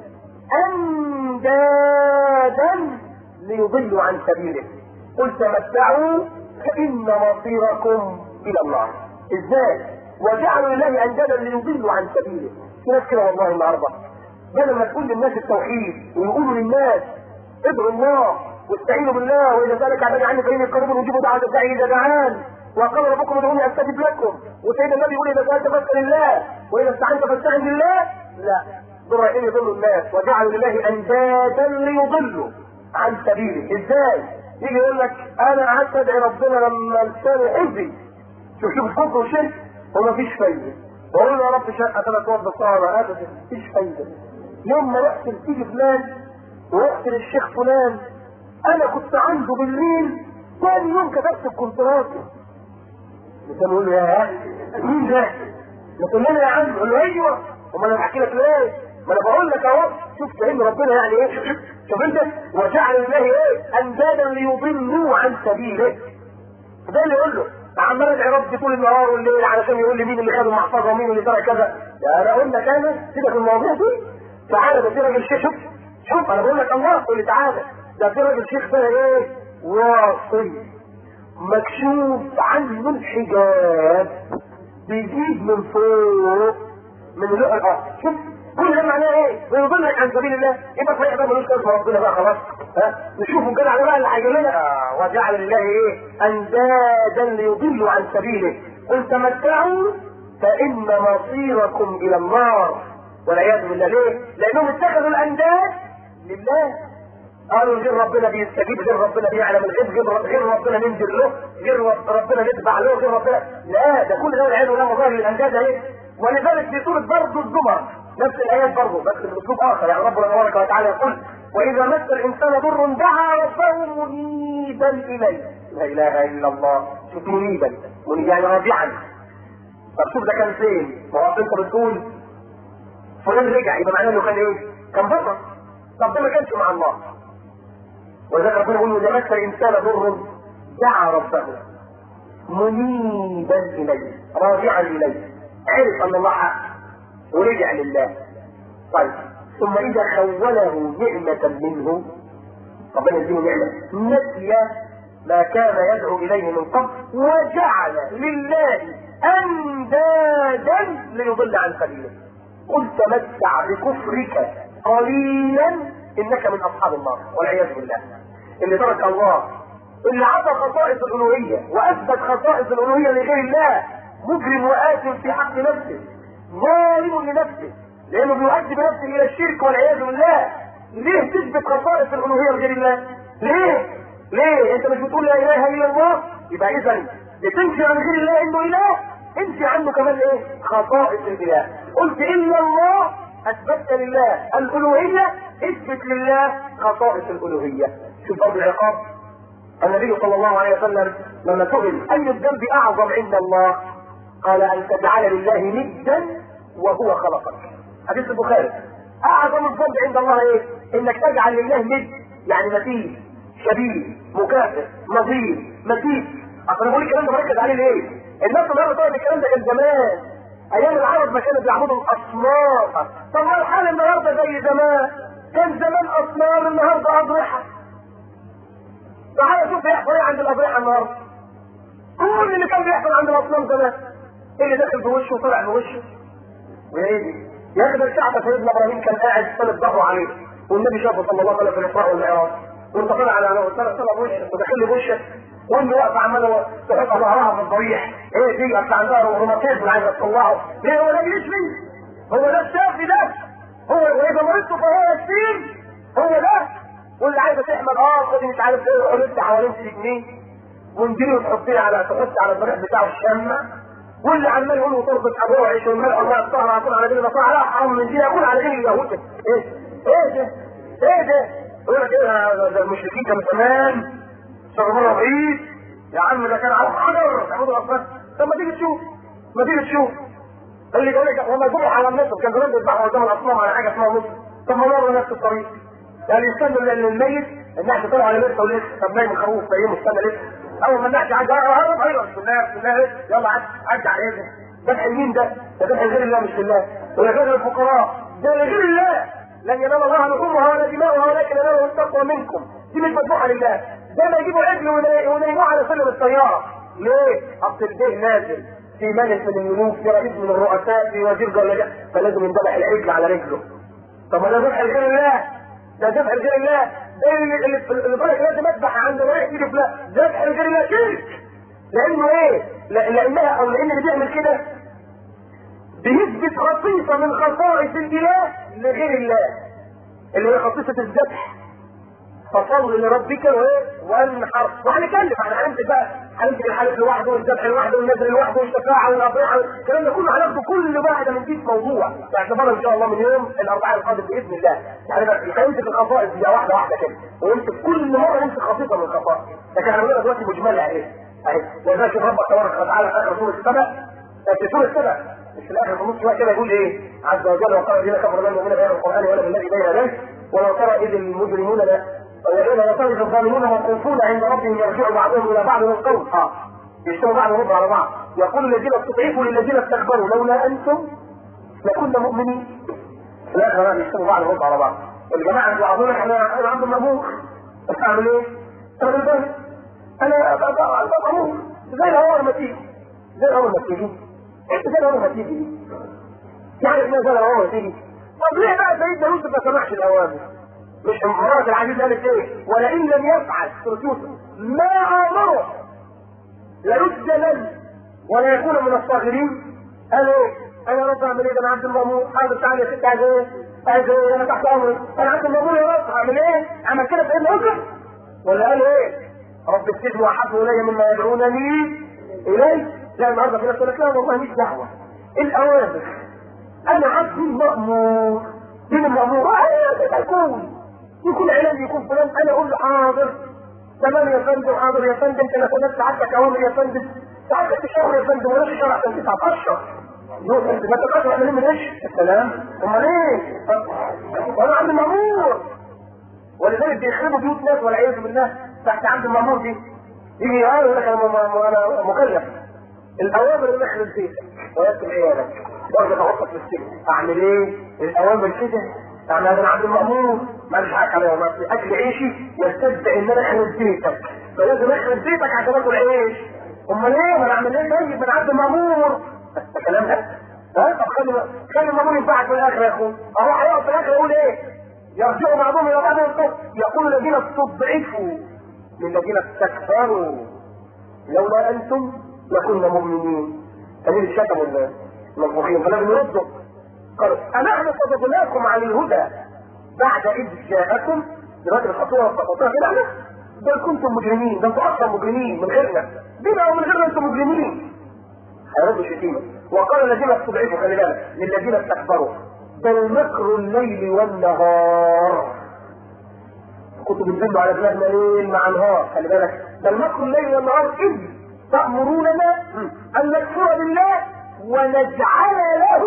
اندادا ليضلوا عن سبيله قل تمتعوا فان مصيركم الى النار ازاي وجعلوا لله اندادا ليضلوا عن سبيله في ناس كده والله النهارده بدل ما تقول للناس التوحيد ويقولوا للناس ادعوا الله واستعينوا بالله واذا ذلك عباد عني فاني قريب نجيب دعوه الداعي اذا دعان وقال ربكم ادعوني استجب لكم وسيدنا النبي يقول اذا سالت فاسال الله واذا استعنت فاستعن بالله لا دول رايحين يضلوا الناس وجعلوا لله اندادا ليضلوا عن سبيله ازاي؟ يجي يقول لك انا قعدت ادعي ربنا لما لساني حزي شوف شوف الكفر والشرك ومفيش فايده بقول له يا رب شقه ثلاث وقت صعبه ابدا مفيش فايده يوم ما رحت لسيدي فلان ورحت للشيخ فلان انا كنت عنده بالليل ثاني يوم كتبت الكونتراته كان يقول له يا مين ده؟ يقول لنا يا عم يقول له ايوه امال انا بحكي لك ليه؟ ما انا بقول لك اهو شوف كأن ربنا يعني ايه شوف انت وجعل الله ايه اندادا ليضلوا عن سبيله ده اللي يقول له عمال ادعي ربي طول النهار والليل علشان يقول لي مين اللي خد المحفظه ومين اللي ترك كذا يا انا اقول لك انا سيبك من المواضيع دي تعالى ده في راجل شيخ شوف شوف انا بقول لك الله قول لي تعالى ده في راجل شيخ ده ايه واصي مكشوف عنه الحجاب بيجيب من فوق من اللؤ الارض شوف كل ده معناه ايه؟ ويضلك عن سبيل الله يبقى صحيح ده ملوش كلمه ربنا بقى خلاص ها نشوفه كده على بقى اللي هيجي لنا آه وجعل الله ايه؟ اندادا ليضلوا عن سبيله قل تمتعوا فان مصيركم الى النار والعياذ بالله ليه؟ لانهم اتخذوا الانداد لله قالوا غير ربنا بيستجيب غير ربنا بيعلم الغيب غير, غير ربنا ننزل له غير ربنا نتبع له غير ربنا لا ده كل ده العياذ بالله مظاهر الانداد اهي ولذلك في سوره برضه الزمر نفس الايات برضه بس باسلوب اخر يعني ربنا تبارك وتعالى يقول واذا مس الانسان ضر دعا ربه منيبا اليه لا اله الا الله شوف منيبا منيب يعني راجعا طب شوف ده كان فين؟ ما هو انت بتقول فلان رجع يبقى معناه انه كان ايه؟ كان بطل طب ده ما كانش مع الله ولذلك ربنا يقول اذا مس الانسان ضر دعا ربه منيبا اليه راجعا اليه عرف ان الله حق ورجع لله طيب ثم اذا خوله نعمة منه ربنا يديله نعمة نسي ما كان يدعو اليه من قبل وجعل لله اندادا ليضل عن سبيله قل تمتع بكفرك قليلا انك من اصحاب النار والعياذ بالله اللي ترك الله اللي عطى خصائص الالوهيه واثبت خصائص الالوهيه لغير الله مجرم وآثم في حق نفسه ظالم لنفسه لانه بيؤدي بنفسه الى الشرك والعياذ بالله ليه تثبت خصائص الالوهيه لغير الله؟ ليه؟ ليه؟ انت مش بتقول لا اله الا الله؟ يبقى اذا بتنفي عن غير الله انه اله انفي عنه كمان ايه؟ خصائص الاله قلت الا الله اثبتت لله الالوهيه اثبت لله خصائص الالوهيه شوف برضه العقاب النبي صلى الله عليه وسلم لما سئل اي الذنب اعظم عند الله قال ان تجعل لله ندا وهو خلقك حديث البخاري اعظم الذنب عند الله ايه انك تجعل لله ند يعني مثيل شبيه مكافئ نظير مثيل اصل انا بقول الكلام ده مركز عليه ليه الناس النهارده طلعت الكلام ده كان زمان ايام العرب ما كانوا بيعبدوا الاصنام طب ما الحال النهارده زي زمان كان زمان اصنام النهارده اضرحه تعالى شوف بيحصل ايه عند الاضرحه النهارده كل اللي كان بيحصل عند الاصنام زمان ايه اللي داخل في وشه وطلع في وشه ويا ايه دي يا اخي ده الشعب سيدنا ابراهيم كان قاعد سند ظهره عليه والنبي شافه صلى الله عليه وسلم في الاسراء والمعراج وانت طالع على طلع طلع بوشك وداخل لي بوشك وامي واقفه عماله تحط ظهرها في الضريح ايه دي اصل عندها روماتيزم عايزه تطلعه ليه هو ده بيشفي هو ده الشافي ده هو واذا مرضت فهو يشفين هو ده واللي عايزه تحمل اه خدي مش عارف ايه قلت حوالين 6 جنيه وانجلي وتحطيه على تحط على الضريح بتاعه الشمه واللي عمال يقول له تربط ابوه وعيش والمرأة الله الطهر هكون على دين النصارى لا حرام من دين اكون على دين اليهود ايه ايه ده ايه ده يقول لك ايه ده المشركين كانوا زمان شغلوا بعيد يا عم ده كان على حجر تعبدوا الاصنام طب ما تيجي تشوف ما تيجي تشوف اللي يقول لك وما ذبح على النصر كان زمان بيذبحوا قدام الاصنام على حاجه اسمها نصر طب ما مر نفس الطريق يعني يستنى الميت النحس طلع على لسه ولسه طب نايم الخروف نايمه استنى لسه اول ما النحس عدى ايوه ايوه بسم الله بسم الله يلا عد عد على ايه ده ذبح مين ده؟ ده ذبح غير الله مش لله ولا غير الفقراء ده لغير الله لن ينال الله لحومها ولا دماؤها ولكن يناله التقوى منكم دي مش مذبوحه لله زي ما يجيبوا عجل ونيموه على سلم السياره ليه؟ اصل البيه نازل في ملك من الملوك في رئيس من الرؤساء في وزير ولا فلازم ينذبح العجل على رجله طب ما ده ذبح لغير الله ده ذبح لغير الله ده اللي اللي بالك لازم اذبح عند رايح يجي فلان ذبح لغير الله شرك لانه ايه؟ لانها او لان اللي بيعمل كده بيثبت خصيصه من خصائص الاله لغير الله اللي هي خصيصه الذبح فصل لربك وايه؟ وانحر وهنتكلم عن هنمسك بقى هنمسك الحلف لوحده والذبح لوحده والنذر لوحده والشفاعه والاضرحه الكلام ده كله هناخده كل واحده من دي في موضوع باعتبار ان شاء الله من يوم الاربعاء القادم باذن الله يعني بقى هنمسك الخصائص دي واحده واحده كده ونمسك كل مره نمسك خصيصه من الخصائص لكن هنقولها دلوقتي مجمله اهي اهي ولذلك ربك تبارك وتعالى في اخر سوره السبع في سوره السبع مش في الاخر في النص بقى كده يقول ايه عز وجل وقال الذين كفروا لن يؤمنوا بهذا القران ولا بالذي بين يديه ولو ترى اذ المجرمون لا والذين يطرف الظالمون موقوفون عند ربهم يرجع بعضهم الى بعض القول اه يشتموا بعض ورد على بعض يقول الذين استضعفوا للذين استكبروا لولا انتم لكنا مؤمنين في الاخر بقى يشتموا بعض ورد على بعض الجماعه اللي بعضهم احنا انا عبد المأمور بس اعمل ايه؟ انا بالبلد انا ابقى مأمور زي الاول ما تيجي زي الاول ما تيجي انت زي الاول ما تيجي يعني احنا زي الاول ما تيجي طب ليه بقى سيدنا يوسف ما سمحش الاوامر؟ مش امرأة العزيز قالت ايه ولئن لم يفعل سورة يوسف ما امره ليسجنن ولا يكون من الصاغرين قال ايه انا رب اعمل ايه ده انا عبد المامور حاضر تعالى يا ست عايز ايه عايز ايه انا تحت امرك انا عبد المامور يا رب اعمل ايه عمل كده في ابن يوسف ولا قال ايه رب السجن واحب الي مما يدعونني اليه لا النهارده في ناس تقول لك لا والله مش دعوه الاوامر انا عبد المامور مين المامور؟ اه يكون يكون علاج يكون فلان انا اقول له حاضر تمام يا فندم حاضر يا فندم انت نفذت سعادتك اوامر يا فندم سعادتك شهر يا فندم ولا شهر عشان تسعة اشهر يوم انت ما تقدر تعمل من ايش؟ السلام امال ايه؟ وانا عبد المامور ولذلك بيخربوا بيوت ناس والعياذ بالله تحت عبد المامور دي يجي يقول لك انا انا مكلف الاوامر اللي اخرب بيتك ويكتب عيالك برضه تحطك في السجن اعمل ايه؟ الاوامر كده يعني انا عبد المأمور ما مش حاجه عليا ما في اكل عيشي يستدعي ان انا اخرب بيتك فلازم اخرب بيتك عشان اكل عيش امال ايه ما انا اعمل ايه طيب من عبد المأمور الكلام ده ها طب خلي خلي المأمور ينفعك في الاخر يا اخوي اروح اقف في الاخر يقول ايه يرجعوا بعضهم الى بعض القول يقول الذين استضعفوا للذين استكبروا لولا انتم لكنا مؤمنين هذه الشتم المنفوخين فلازم يردوا قالوا أنحن صددناكم عن الهدى بعد إذ جاءكم دلوقتي الخطوة والخطوة كده لا بل كنتم مجرمين ده انتم أصلا مجرمين من غيرنا بما ومن غيرنا انتم مجرمين هيردوا شتيمة وقال الذين استضعفوا خلي بالك للذين استكبروا بل مكر الليل والنهار كنتوا بتذلوا على دماغنا ليل مع نهار خلي بالك بل مكر الليل والنهار إذ تأمروننا أن نكفر بالله ونجعل له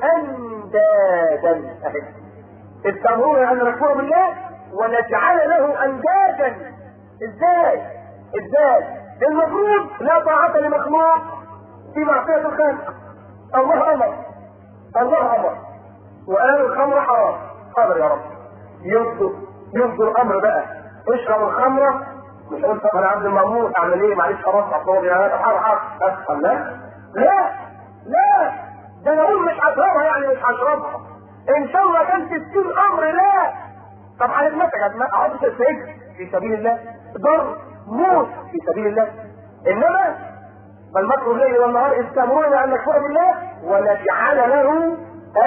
أندادا إذ تأمروننا أن نكفر بالله ونجعل له أندادا إزاي؟ إزاي؟ المفروض لا طاعة لمخلوق في معصية الخالق الله أمر الله أمر وقال الخمر حرام حاضر يا رب يصدر يصدر الأمر بقى اشرب الخمرة مش قلت طب انا عبد المأمور اعمل ايه معلش خلاص اصور يا هذا حر حر ادخل لا لا لا ده انا اقول مش هشربها يعني مش هشربها ان شاء الله كان تسير امر لا طب هنتمسك احط في السجن في سبيل الله ضر موت في سبيل الله انما بل مكر الليل والنهار اذ تامرون ان نكفر بالله ونجعل له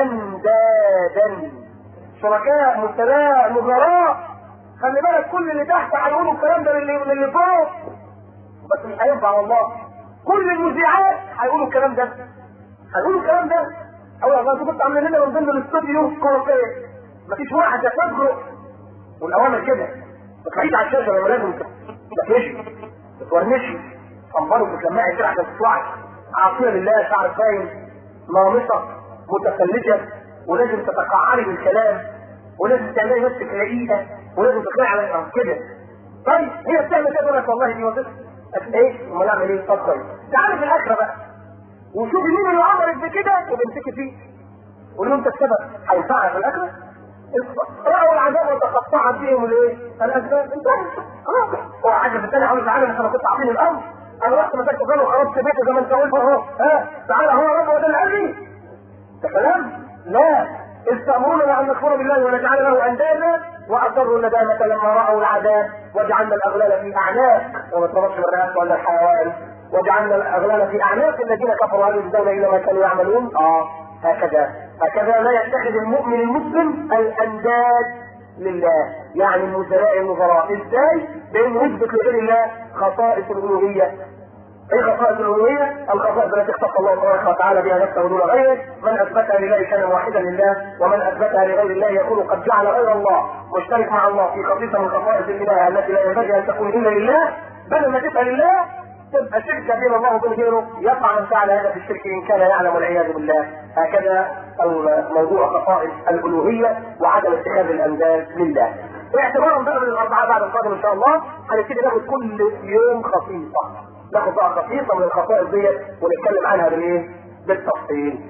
اندادا شركاء مبتلاء مجراء خلي بالك كل اللي تحت هيقولوا الكلام ده للي للي فوق بس مش هينفع والله كل المذيعات هيقولوا الكلام ده هيقولوا الكلام ده اول والله انتوا كنتوا عاملين لنا من ضمن الاستوديو كوره مفيش واحد يتجرؤ والاوامر كده ما تلاقيش على الشاشه لما لازم تفرشي تتورنشي تنبري وتتلمعي كده عشان تطلعي عاصيه لله شعر باين نامصه متفلجه ولازم تتقعري بالكلام ولازم تعملي نفسك رقيقه ولازم تطلعي على كده طيب هي بتعمل كده تقول لك والله دي وظيفتي ايه امال اعمل ايه طب طيب تعالى في الاخره بقى وشوفي مين اللي امرك بكده وبمسكي فيه قول له انت السبب هينفعك في الاخره رأوا العذاب وتقطعت بهم الايه؟ الاسباب انتهت خلاص هو حاجه في الثانيه عاوز تعالى انا كنت عاطيني الامر انا رحت مسكت فلان وخرجت بيته زي ما انت قلت اهو ها تعالى هو رب وده اللي قال لي ده كلام لا استأمرنا أن نكفر بالله ونجعل له أندادا وأصروا الندامة لما رأوا العذاب وجعلنا الأغلال في أعناق وما تركش الناس ولا الحيوان وجعلنا الأغلال في أعناق الذين كفروا هل يجزون إلا ما كانوا يعملون آه هكذا هكذا لا يتخذ المؤمن المسلم الأنداد لله يعني المزراء النظراء ازاي؟ بأنه يثبت لغير الله خصائص الألوهية ايه خصائص الالوهيه؟ الخصائص التي اختص الله تبارك وتعالى بها نفسه دون غيره، من اثبتها لله كان واحدا لله، ومن اثبتها لغير الله يكون قد جعل غير الله مشترك مع الله في خصيصه من خصائص الاله التي لا ينبغي ان تكون الا لله، بل لما تبقى لله تبقى شركه بين الله وبين غيره، يقع من فعل هذا في الشرك ان كان يعلم والعياذ بالله، هكذا موضوع خصائص الالوهيه وعدم اتخاذ الانداد لله. اعتبارا بقى من الاربعاء بعد القادم ان شاء الله هنبتدي ناخد كل يوم خصيصه. ناخد بقى خصيصه من الخصائص ديت ونتكلم عنها بالايه؟ بالتفصيل.